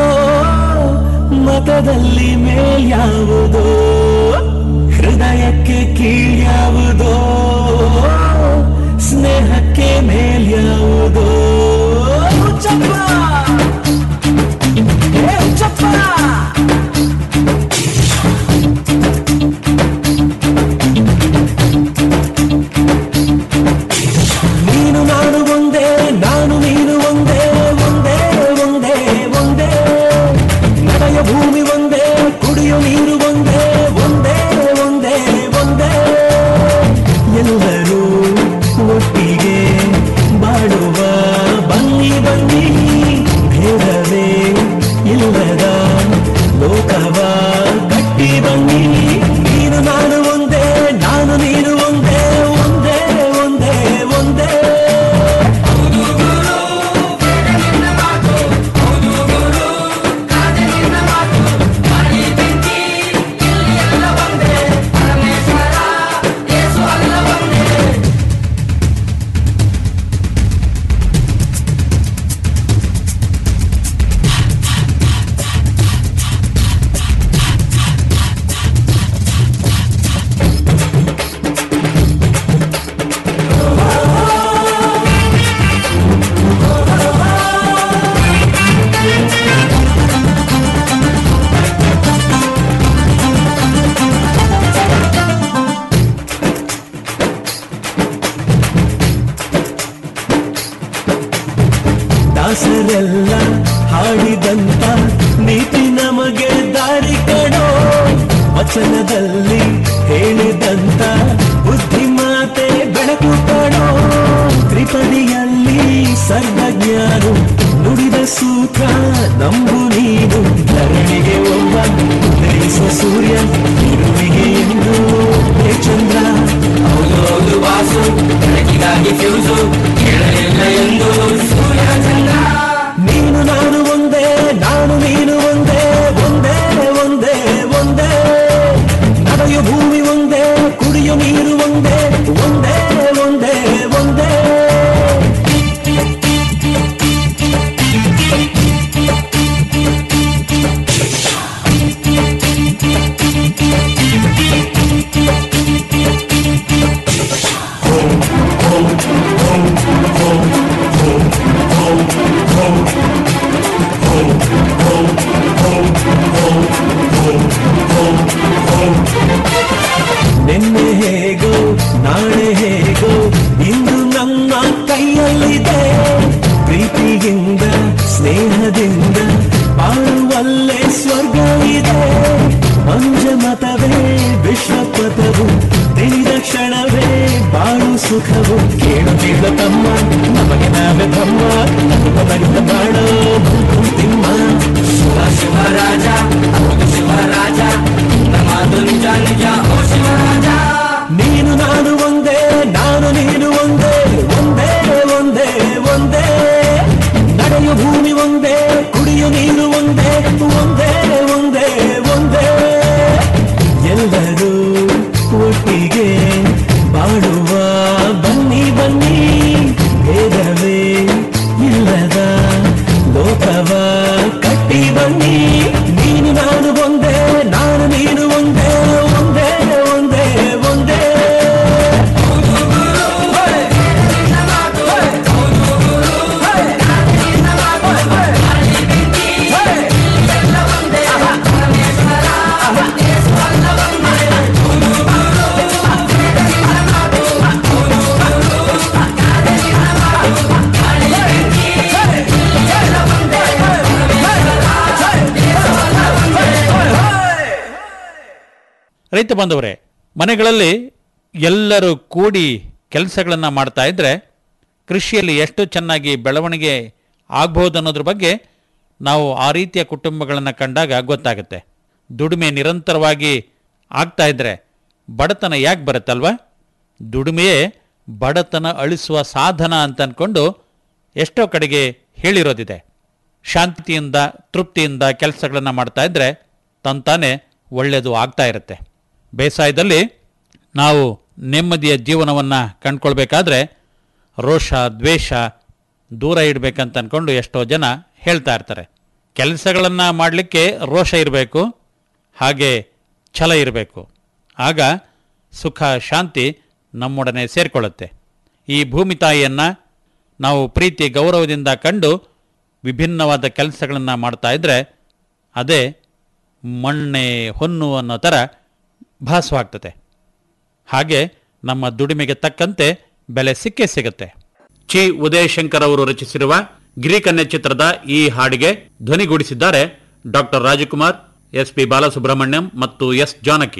ಮತದಲ್ಲಿ ಮೇಲ್ಯಾವುದೋ ಹೃದಯಕ್ಕೆ ಕೀಳ್ಯಾವುದೋ ಸ್ನೇಹಕ್ಕೆ ಮೇಲ್ಯಾವುದೋ ಹುಚ್ಚಪ್ಪ! ಏ ಹುಚ್ಚಪ್ಪ! ನೀನು ನಾನು ಒಂದೇ ನಾನು ನೀನು ಒಂದೇ ಒಂದೇ ಒಂದೇ ಒಂದೇ ನಡೆಯ ಭೂಮಿ ಒಂದೇ ಕುಡಿಯೋ ನೀರು ಒಂದೇ ಒಂದೇ ಒಂದೇ ಒಂದೇ ಎಲ್ಲರೂ ಒಟ್ಟಿಗೆ ಬಾಳುವ ಬನ್ನಿ ಬನ್ನಿ ಭೇದವೇ ಇಲ್ಲದ ಲೋಕವ ಕಟ್ಟಿ ಬನ್ನಿ ನೀನು ನಾನು ಒಂದೇ ನಾನು ನೀನು ಒಂದೇ ಒಂದೇ ಒಂದೇ ಒಂದೇ ದಾಸರೆಲ್ಲ ಹಾಡಿದಂತ ನೀತಿ ನಮಗೆ ದಾರಿ ಕಣೋ ವಚನದಲ್ಲಿ ಹೇಳಿದಂತ ಬುದ್ಧಿಮಾತೆ ಬೆಳಕು ಕಣೋ ತ್ರಿಪದಿಯಲ್ಲಿ ಸರ್ವಜ್ಞಾನು ನುಡಿದ ಸೂತ್ರ ನಂಬು ನೀನು ಧರಣಿಗೆ ಒಬ್ಬ ಉದಯಿಸುವ ಸೂರ್ಯ ಇರುವಿಗೆ ಎಂದು ಹೇ ಚಂದ್ರ ಹೌದು ಹೌದು ವಾಸು ಬೆಳಕಿಗಾಗಿ ಫ್ಯೂಸು ಕೇಳಲಿಲ್ಲ ಎಂದು ಸೂರ್ಯ ಚಂದ್ರ ನೀನು ನಾನು ಒಂದೇ ನಾನು ನೀನು ಒಂದೇ ಒಂದೇ ಒಂದೇ ಒಂದೇ ನಡೆಯು ಭೂಮಿ ಒಂದೇ ಕುಡಿಯು ನೀರು ಒಂದೇ ಒಂದೇ ಒಂದೇ ಒಂದೇ ನಿನ್ನೆ ಹೇಗೋ ನಾಳೆ ಹೇಗೋ ಇಂದು ನಮ್ಮ ಕೈಯಲ್ಲಿದೆ ಪ್ರೀತಿಯಿಂದ ಸ್ನೇಹದಿಂದ ಬಾಳುವಲ್ಲೇ ಸ್ವರ್ಗ ಇದೆ ಮಂಜ ಮತವೇ ವಿಶ್ವಪಥವು ತಿಳಿದ ಕ್ಷಣವೇ ಬಾಳು ಸುಖವು ಕೇಳುತ್ತಿದ್ದ ತಮ್ಮ ನಮಗೆ ನಾವೇ ರೈತ ಬಾಂಧವರೇ ಮನೆಗಳಲ್ಲಿ ಎಲ್ಲರೂ ಕೂಡಿ ಕೆಲಸಗಳನ್ನು ಮಾಡ್ತಾ ಇದ್ರೆ ಕೃಷಿಯಲ್ಲಿ ಎಷ್ಟು ಚೆನ್ನಾಗಿ ಬೆಳವಣಿಗೆ ಆಗ್ಬೋದು ಅನ್ನೋದ್ರ ಬಗ್ಗೆ ನಾವು ಆ ರೀತಿಯ ಕುಟುಂಬಗಳನ್ನು ಕಂಡಾಗ ಗೊತ್ತಾಗುತ್ತೆ ದುಡಿಮೆ ನಿರಂತರವಾಗಿ ಆಗ್ತಾ ಇದ್ರೆ ಬಡತನ ಯಾಕೆ ಬರುತ್ತಲ್ವಾ ದುಡಿಮೆಯೇ ಬಡತನ ಅಳಿಸುವ ಸಾಧನ ಅಂತ ಅಂದ್ಕೊಂಡು ಎಷ್ಟೋ ಕಡೆಗೆ ಹೇಳಿರೋದಿದೆ ಶಾಂತಿಯಿಂದ ತೃಪ್ತಿಯಿಂದ ಕೆಲಸಗಳನ್ನು ಮಾಡ್ತಾ ಇದ್ರೆ ತಂತಾನೆ ಒಳ್ಳೆಯದು ಆಗ್ತಾ ಇರುತ್ತೆ ಬೇಸಾಯದಲ್ಲಿ ನಾವು ನೆಮ್ಮದಿಯ ಜೀವನವನ್ನು ಕಂಡ್ಕೊಳ್ಬೇಕಾದ್ರೆ ರೋಷ ದ್ವೇಷ ದೂರ ಇಡಬೇಕಂತ ಅಂದ್ಕೊಂಡು ಎಷ್ಟೋ ಜನ ಹೇಳ್ತಾ ಇರ್ತಾರೆ ಕೆಲಸಗಳನ್ನು ಮಾಡಲಿಕ್ಕೆ ರೋಷ ಇರಬೇಕು ಹಾಗೆ ಛಲ ಇರಬೇಕು ಆಗ ಸುಖ ಶಾಂತಿ ನಮ್ಮೊಡನೆ ಸೇರಿಕೊಳ್ಳುತ್ತೆ ಈ ಭೂಮಿ ತಾಯಿಯನ್ನು ನಾವು ಪ್ರೀತಿ ಗೌರವದಿಂದ ಕಂಡು ವಿಭಿನ್ನವಾದ ಕೆಲಸಗಳನ್ನು ಮಾಡ್ತಾ ಇದ್ದರೆ ಅದೇ ಮಣ್ಣೆ ಹೊನ್ನು ಅನ್ನೋ ಥರ ಭಾಸವಾಗ್ತದೆ ಹಾಗೆ ನಮ್ಮ ದುಡಿಮೆಗೆ ತಕ್ಕಂತೆ ಬೆಲೆ ಸಿಕ್ಕೇ ಸಿಗುತ್ತೆ ಚಿ ಉದಯಶಂಕರ್ ಅವರು ರಚಿಸಿರುವ ಗಿರಿಕನ್ಯೆ ಚಿತ್ರದ ಈ ಹಾಡಿಗೆ ಧ್ವನಿಗೂಡಿಸಿದ್ದಾರೆ doctor Rajkumar S P Balasubrahmanyam ಮತ್ತು ಎಸ್ ಜಾನಕಿ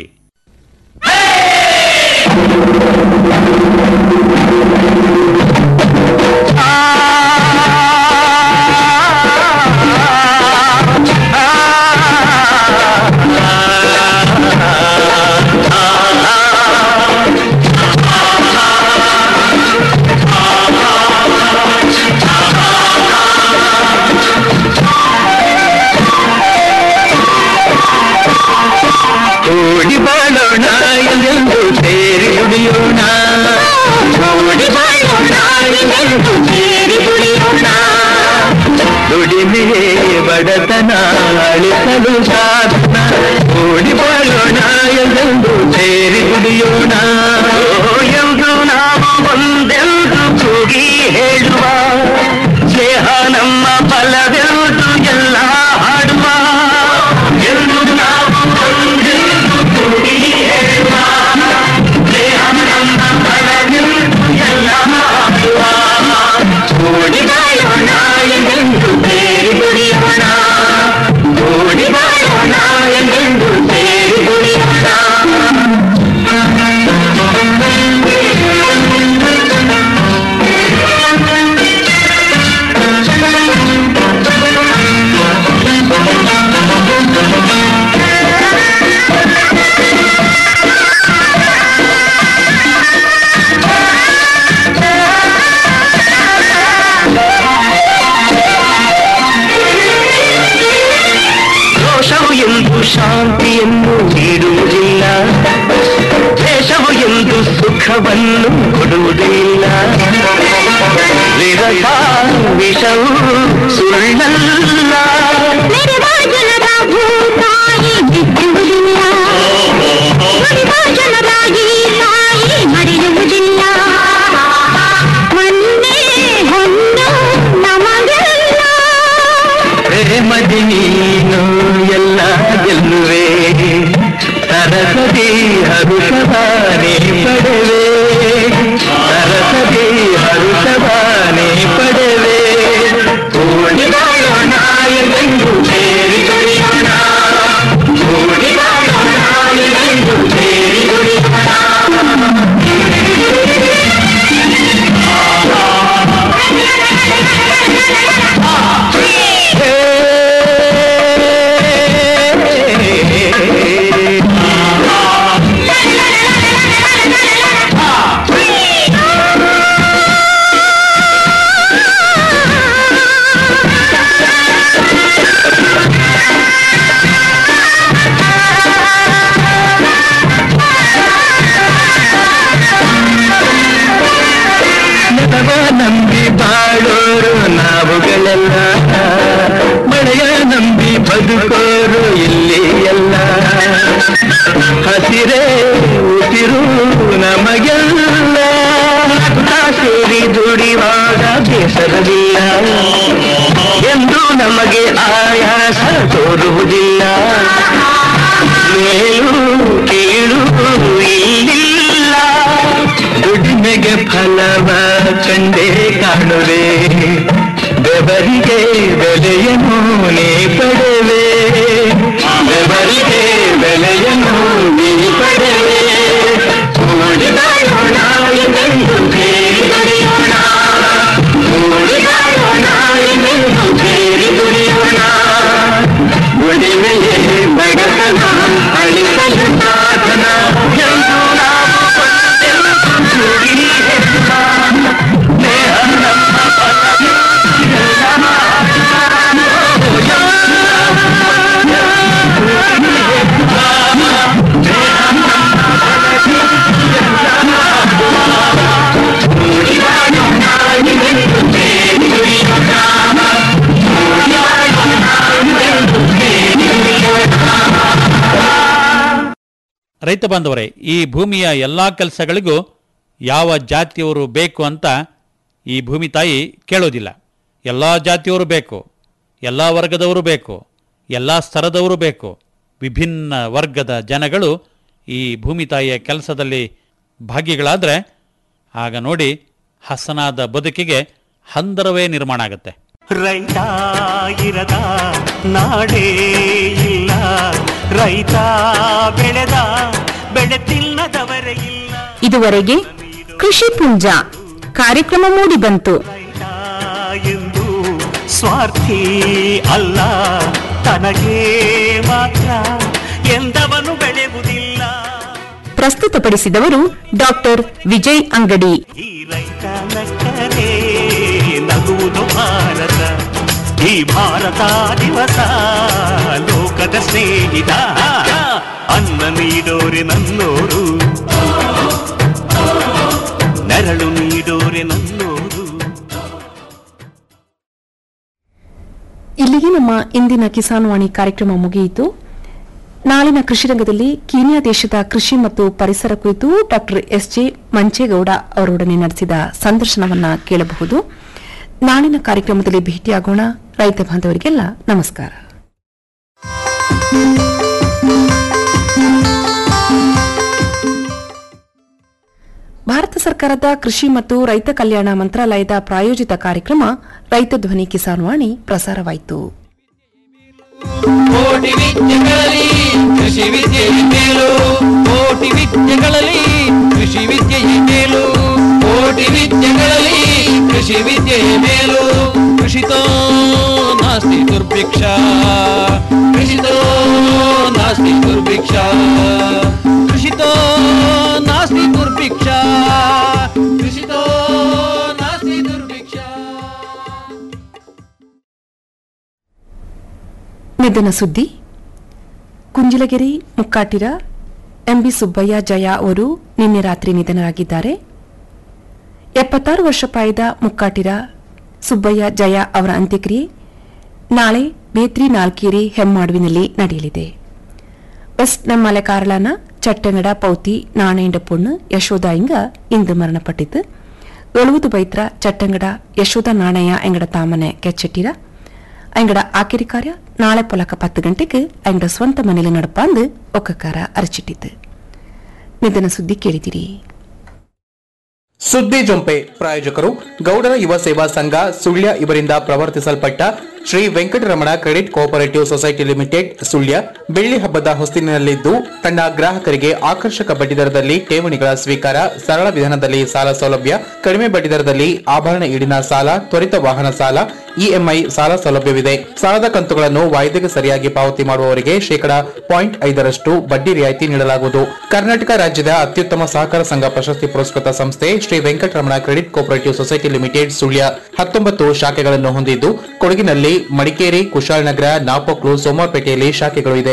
ಕೂಡಿ ಬಾಳೋಣ ಎಂದು ಸೇರಿ ದುಡಿಯೋಣ ಕೂಡಿ ಬಾಳೋಣ ಎಂದು ಸೇರಿ ದುಡಿಯೋಣ ದುಡಿಮೆಯೇ ಬಡತನ ಅಳಿಸಲು ಸಾಧನ ಕೂಡಿ ಬಾಳೋಣ ಎಂದು ಸೇರಿ ದುಡಿಯೋಣ ಎಂದು ನಾವು ಒಂದೆಂದು ಕೂಗಿ ಹೇಳುವ ಸ್ನೇಹ ನಮ್ಮ ಬಲವೆಂದು ಎಲ್ಲ ಹಾಡುವ ಎಂದು ನಾವು ಒಂದೆಂದು ಕೂಗಿ ಹೇಳುವ ಸ್ನೇಹ ನಮ್ಮ ಬಲವೆಂದು ಎಲ್ಲ ಹಾಡುವ ಕೂಡಿ ಬಾಳೋಣ ಎಂದು ಸೇರಿ ದುಡಿಯೋಣ ಕೂಡಿ ಬಾಳೋಣ ಎಂದು ಸೇರಿ ದುಡಿಯೋಣ ದೋಷವು ಎಂದು ಶಾಂತಿಯನ್ನು ನೀಡುವುದಿಲ್ಲ ದ್ವೇಷವು ಎಂದು ಸುಖವನ್ನು ಕೊಡುವುದಿಲ್ಲ ವಿರಸ ವಿಷವು ಸುಳ್ಳಲ್ಲ ಜನರ ಭೂತಾಯಿ ಬಿದ್ದುವುದಿಲ್ಲ ನುಡಿದ ಜನರಾಗಿ ತಾಯಿ ಮರೆಯುವುದಿಲ್ಲ ಮೊನ್ನೆ ಹೊನ್ನು ನಮಗೆಲ್ಲ ಪ್ರೇಮದಿ ನೀನು ಎಲ್ಲ ಗೆಲ್ಲುವೆ ಸರಸದಿ ಹರುಷವಾನೆ ಪಡೆವೆ ಸರಸದಿ ಹರುಷವಾನೆ ಪಡೆವೆ ಕೂಡಿ ಬಾಳೋಣ ಎಂದು ಸೇರಿ ದುಡಿಯೋಣ ಕೂಡಿ ಬಾಳೋಣ ಎಂದು ಸೇರಿ ನೆಲವ ನಂಬಿ ಬಾಳೋರು ನಾವುಗಳೆಲ್ಲ ಮಳೆಯ ನಂಬಿ ಬದುಕೋರು ಇಲ್ಲಿ ಎಲ್ಲ ಹಸಿರೇ ಉಸಿರು ನಮಗೆಲ್ಲ ರಕ್ತ ಸೇರಿ ದುಡಿವಾಗ ಬೇಸರವಿಲ್ಲ ಎಂದು ನಮಗೆ ಆಯಾಸ ತೋರುವುದಿಲ್ಲ ಮೇಲು ಕೀಳು ಇಲ್ಲಿಲ್ಲ ದುಡಿಮೆಗೆ ಫಲವ ಕಂಡೇ ಕಾಣುವೆ ಬೆವರಿಗೆ ಬೆಲೆಯನ್ನು ನೀ ಪಡೆವೆ ಬೆವರಿಗೆ ಬೆಲೆಯನ್ನು ನೀ ಪಡೆವೆ ರೈತ ಬಾಂಧವರೇ ಈ ಭೂಮಿಯ ಎಲ್ಲ ಕೆಲಸಗಳಿಗೂ ಯಾವ ಜಾತಿಯವರು ಬೇಕು ಅಂತ ಈ ಭೂಮಿ ತಾಯಿ ಕೇಳೋದಿಲ್ಲ ಎಲ್ಲ ಜಾತಿಯವರು ಬೇಕು ಎಲ್ಲ ವರ್ಗದವರು ಬೇಕು ಎಲ್ಲ ಸ್ತರದವರು ಬೇಕು ವಿಭಿನ್ನ ವರ್ಗದ ಜನಗಳು ಈ ಭೂಮಿ ತಾಯಿಯ ಕೆಲಸದಲ್ಲಿ ಭಾಗಿಗಳಾದರೆ ಆಗ ನೋಡಿ ಹಸನಾದ ಬದುಕಿಗೆ ಹಂದರವೇ ನಿರ್ಮಾಣ ಆಗುತ್ತೆ ರೈತ ಇರದ ನಾಡೇ ಇಲ್ಲ ರೈತ ಬೆಳೆದ ಬೆಳೆ ತಿನ್ನದವರೇ ಇಲ್ಲ ಇದುವರೆಗೆ ಕೃಷಿ ಪುಂಜ ಕಾರ್ಯಕ್ರಮ ಮೂಡಿಬಂತು ಎಂದು ಸ್ವಾರ್ಥಿ ಅಲ್ಲ ತನಗೆ ಮಾತ್ರ ಎಂದವನು ಬೆಳೆಯುವುದಿಲ್ಲ ಪ್ರಸ್ತುತಪಡಿಸಿದವರು ಡಾಕ್ಟರ್ ವಿಜಯ್ ಅಂಗಡಿ ಈ ರೈತ ನಕ್ಕರೆ ನಗುವುದು ಭಾರತ ಈ ಭಾರತ ದಿವಸ ಲೋಕದ ಸ್ನೇಹಿತ ಅನ್ನ ನೀಡೋರೆ ನನ್ನೋರು ನೆರಳು ನೀಡೋರೆ ನನ್ನೋರು ಇಲ್ಲಿಗೆ ನಮ್ಮ ಇಂದಿನ ಕಿಸಾನ್ ವಾಣಿ ಕಾರ್ಯಕ್ರಮ ಮುಗಿಯಿತು ನಾಳಿನ ಕೃಷಿ ರಂಗದಲ್ಲಿ ಕೀನ್ಯಾ ದೇಶದ ಕೃಷಿ ಮತ್ತು ಪರಿಸರ ಕುರಿತು ಡಾಕ್ಟರ್ ಎಸ್ ಜೆ ಮಂಚೇಗೌಡ ಅವರೊಡನೆ ನಡೆಸಿದ ಸಂದರ್ಶನವನ್ನ ಕೇಳಬಹುದು ನಾಳಿನ ಕಾರ್ಯಕ್ರಮದಲ್ಲಿ ಭೇಟಿಯಾಗೋಣ ರೈತ ಬಾಂಧವರಿಗೆಲ್ಲ ನಮಸ್ಕಾರ ಭಾರತ ಸರ್ಕಾರದ ಕೃಷಿ ಮತ್ತು ರೈತ ಕಲ್ಯಾಣ ಮಂತ್ರಾಲಯದ ಪ್ರಾಯೋಜಿತ ಕಾರ್ಯಕ್ರಮ ರೈತ ಧ್ವನಿ ಕಿಸಾನ್ ವಾಣಿ ಪ್ರಸಾರವಾಯಿತು ಕೋಟಿ ವಿದ್ಯೆಗಳಲ್ಲಿ ಕೃಷಿ ವಿದ್ಯೆಯ ಮೇಲು ಕೋಟಿ ವಿದ್ಯೆಗಳಲ್ಲಿ ಕೃಷಿ ವಿದ್ಯೆಯ ಮೇಲು ಕೋಟಿ ವಿದ್ಯೆಗಳಲ್ಲಿ ಕೃಷಿ ವಿದ್ಯೆಯ ಮೇಲು ಕೃಷಿತೋ ನಾಸ್ತಿ ದುರ್ಭಿಕ್ಷ ಕೃಷಿತೋ ನಾಸ್ತಿ ದುರ್ಭಿಕ್ಷ ಕೃಷಿತೋ ನಾಸ್ತಿ ದುರ್ಭಿಕ್ಷ ಕೃಷಿತೋ ನಾಸ್ತಿ ದುರ್ಭಿಕ್ಷ ನಿಧನ ಸುದ್ದಿ ಕುಂಜಿಲಗಿರಿ ಮುಕ್ಕಾಟಿರ ಎಂಬಿ ಸುಬ್ಬಯ್ಯ ಜಯ ಅವರು ನಿನ್ನೆ ರಾತ್ರಿ ನಿಧನರಾಗಿದ್ದಾರೆ ಎಪ್ಪತ್ತಾರು ವರ್ಷ ಪ್ರಾಯದ ಮುಕ್ಕಾಟಿರ ಸುಬ್ಬಯ್ಯ ಜಯ ಅವರ ಅಂತ್ಯಕ್ರಿಯೆ ನಾಳೆ ಬೇತ್ರಿ ನಾಲ್ಕೇರಿ ಹೆಮ್ಮಾಡುವಿನಲ್ಲಿ ನಡೆಯಲಿದೆ ವೆಸ್ಟ್ ನಮ್ಮಲೆ ಕಾರಳನ ಚಟ್ಟಂಗಡ ಪೌತಿ ನಾಣೇಂಡ ಪೊಣ್ಣು ಯಶೋಧ ಇಂಗ ಇಂದು ಮರಣಪಟ್ಟಿತು ಎಳುವುದು ಬೈತ್ರ ಚಟ್ಟಂಗಡ ಯಶೋಧ ನಾಣಯ್ಯ ಎಂಗಡ ತಾಮನೆ ಕೆಚ್ಚಟ್ಟಿರ ಅಂಗಡ ಆಕಿರಿ ಕಾರ್ಯ ನಾಳೆ ಪೊಲಕ ಪತ್ತು ಗಂಟೆಗೆ ಅಂಗಡ ಸ್ವಂತ ಮನೇಲಿ ನಡಪಾಂದು ಒಕ್ಕಕಾರ ಅರಚಿಟ್ಟಿತು ನಿಧನ ಸುದ್ದಿ ಕೇಳಿದಿರಿ ಸುದ್ದಿ ಜೊಂಪೆ ಪ್ರಾಯೋಜಕರು ಗೌಡರ ಯುವ ಸೇವಾ ಸಂಘ ಸುಳ್ಯ ಇವರಿಂದ ಪ್ರವರ್ತಿಸಲ್ಪಟ್ಟ Shri Venkataramana credit cooperative society limited Sullia ಬೆಳ್ಳಿ ಹಬ್ಬದ ಹೊಸ್ತಿಲಿನಲ್ಲಿದ್ದು ತನ್ನ ಗ್ರಾಹಕರಿಗೆ ಆಕರ್ಷಕ ಬಡ್ಡಿದರದಲ್ಲಿ ಠೇವಣಿಗಳ ಸ್ವೀಕಾರ ಸರಳ ವಿಧಾನದಲ್ಲಿ ಸಾಲ ಸೌಲಭ್ಯ ಕಡಿಮೆ ಬಡ್ಡಿದರದಲ್ಲಿ ಆಭರಣ ಈಡಿನ ಸಾಲ ತ್ವರಿತ ವಾಹನ ಸಾಲ ಇಎಂಐ ಸಾಲ ಸೌಲಭ್ಯವಿದೆ ಸಾಲದ ಕಂತುಗಳನ್ನು ವಾಯ್ದೆಗೆ ಸರಿಯಾಗಿ ಪಾವತಿ ಮಾಡುವವರಿಗೆ ಶೇಕಡ ಪಾಯಿಂಟ್ ಐದರಷ್ಟು ಬಡ್ಡಿ ರಿಯಾಯಿತಿ ನೀಡಲಾಗುವುದು ಕರ್ನಾಟಕ ರಾಜ್ಯದ ಅತ್ಯುತ್ತಮ ಸಹಕಾರ ಸಂಘ ಪ್ರಶಸ್ತಿ ಪುರಸ್ಕೃತ ಸಂಸ್ಥೆ Shri Venkataramana credit cooperative society limited Sullia ಹತ್ತೊಂಬತ್ತು ಶಾಖೆಗಳನ್ನು ಹೊಂದಿದ್ದು ಕೊಡಗಿನಲ್ಲಿ ಮಡಿಕೇರಿ ಕುಶಾಲನಗರ ನಾಪೋಕ್ಲು ಸೋಮವಾರಪೇಟೆಯಲ್ಲಿ ಶಾಖೆಗಳು ಇದೆ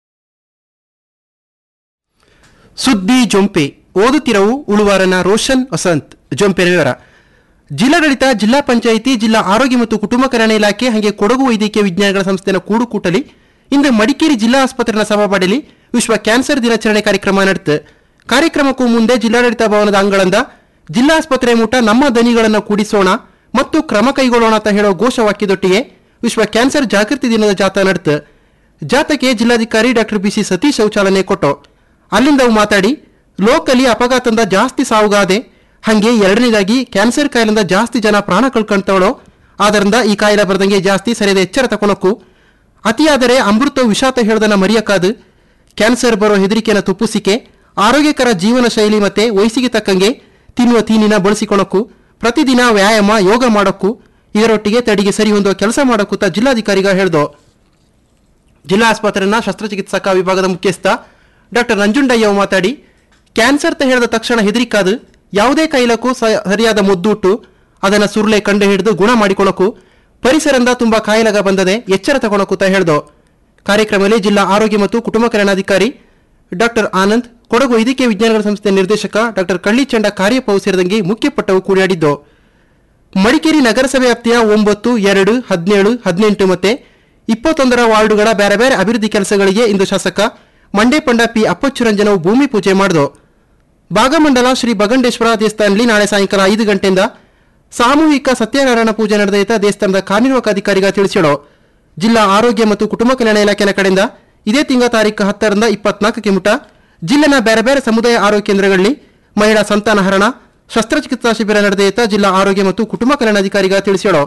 ಸುದ್ದಿ ಜೊಂಪೆ ಓದುತ್ತಿರವು ಉಳುವಾರನ ರೋಷನ್ ವಸಂತ್ ಜೊಂಪೆ ವಿವರ ಜಿಲ್ಲಾಡಳಿತ ಜಿಲ್ಲಾ ಪಂಚಾಯಿತಿ ಜಿಲ್ಲಾ ಆರೋಗ್ಯ ಮತ್ತು ಕುಟುಂಬ ಕಲ್ಯಾಣ ಇಲಾಖೆ ಹಾಗೆ ಕೊಡಗು ವೈದ್ಯಕೀಯ ವಿಜ್ಞಾನಗಳ ಸಂಸ್ಥೆನ ಕೂಡುಕೂಟಲಿ ಇಂದು ಮಡಿಕೇರಿ ಜಿಲ್ಲಾ ಆಸ್ಪತ್ರೆನ ಸಭಾಪಡಿಲಿ ವಿಶ್ವ ಕ್ಯಾನ್ಸರ್ ದಿನಾಚರಣೆ ಕಾರ್ಯಕ್ರಮ ನಡೆತು ಕಾರ್ಯಕ್ರಮಕ್ಕೂ ಮುಂದೆ ಜಿಲ್ಲಾಡಳಿತ ಭವನದ ಅಂಗಳಂದ ಜಿಲ್ಲಾ ಆಸ್ಪತ್ರೆ ಮುಟ ನಮ್ಮ ದನಿಗಳನ್ನು ಕೂಡಿಸೋಣ ಮತ್ತು ಕ್ರಮ ಕೈಗೊಳ್ಳೋಣ ಅಂತ ಹೇಳೋ ಘೋಷವಾಕ್ಯದೊಟ್ಟಿಗೆ ವಿಶ್ವ ಕ್ಯಾನ್ಸರ್ ಜಾಗೃತಿ ದಿನದ ಜಾಥಾ ನಡೆತು ಜಾಥಾಕ್ಕೆ ಜಿಲ್ಲಾಧಿಕಾರಿ ಡಾಕ್ಟರ್ ಬಿಸಿ ಸತೀಶ್ ಶೌಚಾಲನೆ ಕೊಟ್ಟು ಅಲ್ಲಿಂದ ಅವು ಮಾತಾಡಿ ಲೋಕಲಿ ಅಪಘಾತದಿಂದ ಜಾಸ್ತಿ ಸಾವುಗಾದೆ ಹಂಗೆ ಎರಡನೇದಾಗಿ ಕ್ಯಾನ್ಸರ್ ಕಾಯಿಲೆಯಿಂದ ಜಾಸ್ತಿ ಜನ ಪ್ರಾಣ ಕಳ್ಕೊಂತವಳೋ ಆದ್ದರಿಂದ ಈ ಕಾಯಿಲೆ ಬರದಂಗೆ ಜಾಸ್ತಿ ಸರಿಯಾದ ಎಚ್ಚರ ತಕೊಳಕ್ಕು ಅತಿಯಾದರೆ ಅಮೃತ ವಿಷಾತ ಹೇಳದನ್ನ ಮರೆಯಕ್ಕಾದು ಕ್ಯಾನ್ಸರ್ ಬರೋ ಹೆದರಿಕೆನ ತುಪ್ಪುಸಿಕೆ ಆರೋಗ್ಯಕರ ಜೀವನ ಶೈಲಿ ಮತ್ತೆ ವಯಸ್ಸಿಗೆ ತಕ್ಕಂಗೆ ತಿನ್ನುವ ತೀನಿನ ಬಳಸಿಕೊಳ್ಳಕ್ಕೂ ಪ್ರತಿದಿನ ವ್ಯಾಯಾಮ ಯೋಗ ಮಾಡೋಕ್ಕೂ ಇದರೊಟ್ಟಿಗೆ ತಡಿಗೆ ಸರಿ ಹೊಂದುವ ಕೆಲಸ ಮಾಡೋಕ್ಕೂತ ಜಿಲ್ಲಾಧಿಕಾರಿಗ ಹೇಳ್ದೋ ಜಿಲ್ಲಾ ಆಸ್ಪತ್ರೆನ ಶಸ್ತ್ರಚಿಕಿತ್ಸಕ ವಿಭಾಗದ ಮುಖ್ಯಸ್ಥ ಡಾಕ್ಟರ್ ನಂಜುಂಡಯ್ಯ ಮಾತಾಡಿ ಕ್ಯಾನ್ಸರ್ ತ ಹೇಳಿದ ತಕ್ಷಣ ಹೆದರಿಕಾದು ಯಾವುದೇ ಕಾಯಿಲಕ್ಕೂ ಸ- ಸರಿಯಾದ ಮುದ್ದುಟ್ಟು ಅದನ್ನ ಸುರುಳೆ ಕಂಡು ಹಿಡಿದು ಗುಣ ಮಾಡಿಕೊಳ್ಳೋಕು ಪರಿಸರದಿಂದ ತುಂಬಾ ಕಾಯಿಲೆಗ ಬಂದದೆ ಎಚ್ಚರ ತಗೊಳಕು ತ ಹೇಳ್ದೋ ಕಾರ್ಯಕ್ರಮದಲ್ಲಿ ಜಿಲ್ಲಾ ಆರೋಗ್ಯ ಮತ್ತು ಕುಟುಂಬ ಕಲ್ಯಾಣಾಧಿಕಾರಿ ಡಾಕ್ಟರ್ ಆನಂದ್ ಕೊಡಗು ವೈದ್ಯಕೀಯ ವಿಜ್ಞಾನಗಳ ಸಂಸ್ಥೆ ನಿರ್ದೇಶಕ ಡಾಕ್ಟರ್ ಕಳ್ಳಿಚಂಡ ಕಾರ್ಯಪವು ಸೇರಿದಂಗೆ ಮುಖ್ಯಪಟ್ಟವು ಕೂಡಿಯಾಡಿದ್ದು ಮಡಿಕೇರಿ ನಗರಸಭೆ ವ್ಯಾಪ್ತಿಯ ಒಂಬತ್ತು ಎರಡು ಹದಿನೇಳು ಹದಿನೆಂಟು ಮತ್ತೆ ಇಪ್ಪತ್ತೊಂದರ ವಾರ್ಡುಗಳ ಬೇರೆ ಬೇರೆ ಅಭಿವೃದ್ಧಿ ಕೆಲಸಗಳಿಗೆ ಇಂದು ಶಾಸಕ ಮಂಡೆ ಪಂಡ ಪಿ ಅಪ್ಪಚ್ಚುರಂಜನವು ಭೂಮಿ ಪೂಜೆ ಮಾಡಿದು ಭಾಗಮಂಡಲ ಶ್ರೀ ಬಗಂಡೇಶ್ವರ ದೇವಸ್ಥಾನದಲ್ಲಿ ನಾಳೆ ಸಾಯಂಕಾಲ ಐದು ಗಂಟೆಯಿಂದ ಸಾಮೂಹಿಕ ಸತ್ಯನಾರಾಯಣ ಪೂಜೆ ನಡೆದೈತ ದೇವಸ್ಥಾನದ ಕಾರ್ಯನಿರ್ವಾಹಕ ಅಧಿಕಾರಿಗ ತಿಳಿಸಿಳು ಜಿಲ್ಲಾ ಆರೋಗ್ಯ ಮತ್ತು ಕುಟುಂಬ ಕಲ್ಯಾಣ ಇಲಾಖೆನ ಕಡೆಯಿಂದ ಇದೇ ತಿಂಗಳ ತಾರೀಕು ಹತ್ತರಿಂದ ಇಪ್ಪತ್ನಾಲ್ಕಕ್ಕೆ ಮುಟ ಜಿಲ್ಲೆನ ಬೇರೆ ಬೇರೆ ಸಮುದಾಯ ಆರೋಗ್ಯ ಕೇಂದ್ರಗಳಲ್ಲಿ ಮಹಿಳಾ ಸಂತಾನಹರಣ ಶಸ್ತ್ರಚಿಕಿತ್ಸಾ ಶಿಬಿರ ನಡೆದೈತ ಜಿಲ್ಲಾ ಆರೋಗ್ಯ ಮತ್ತು ಕುಟುಂಬ ಕಲ್ಯಾಣಾಧಿಕಾರಿಗ ತಿಳಿಸಿಳು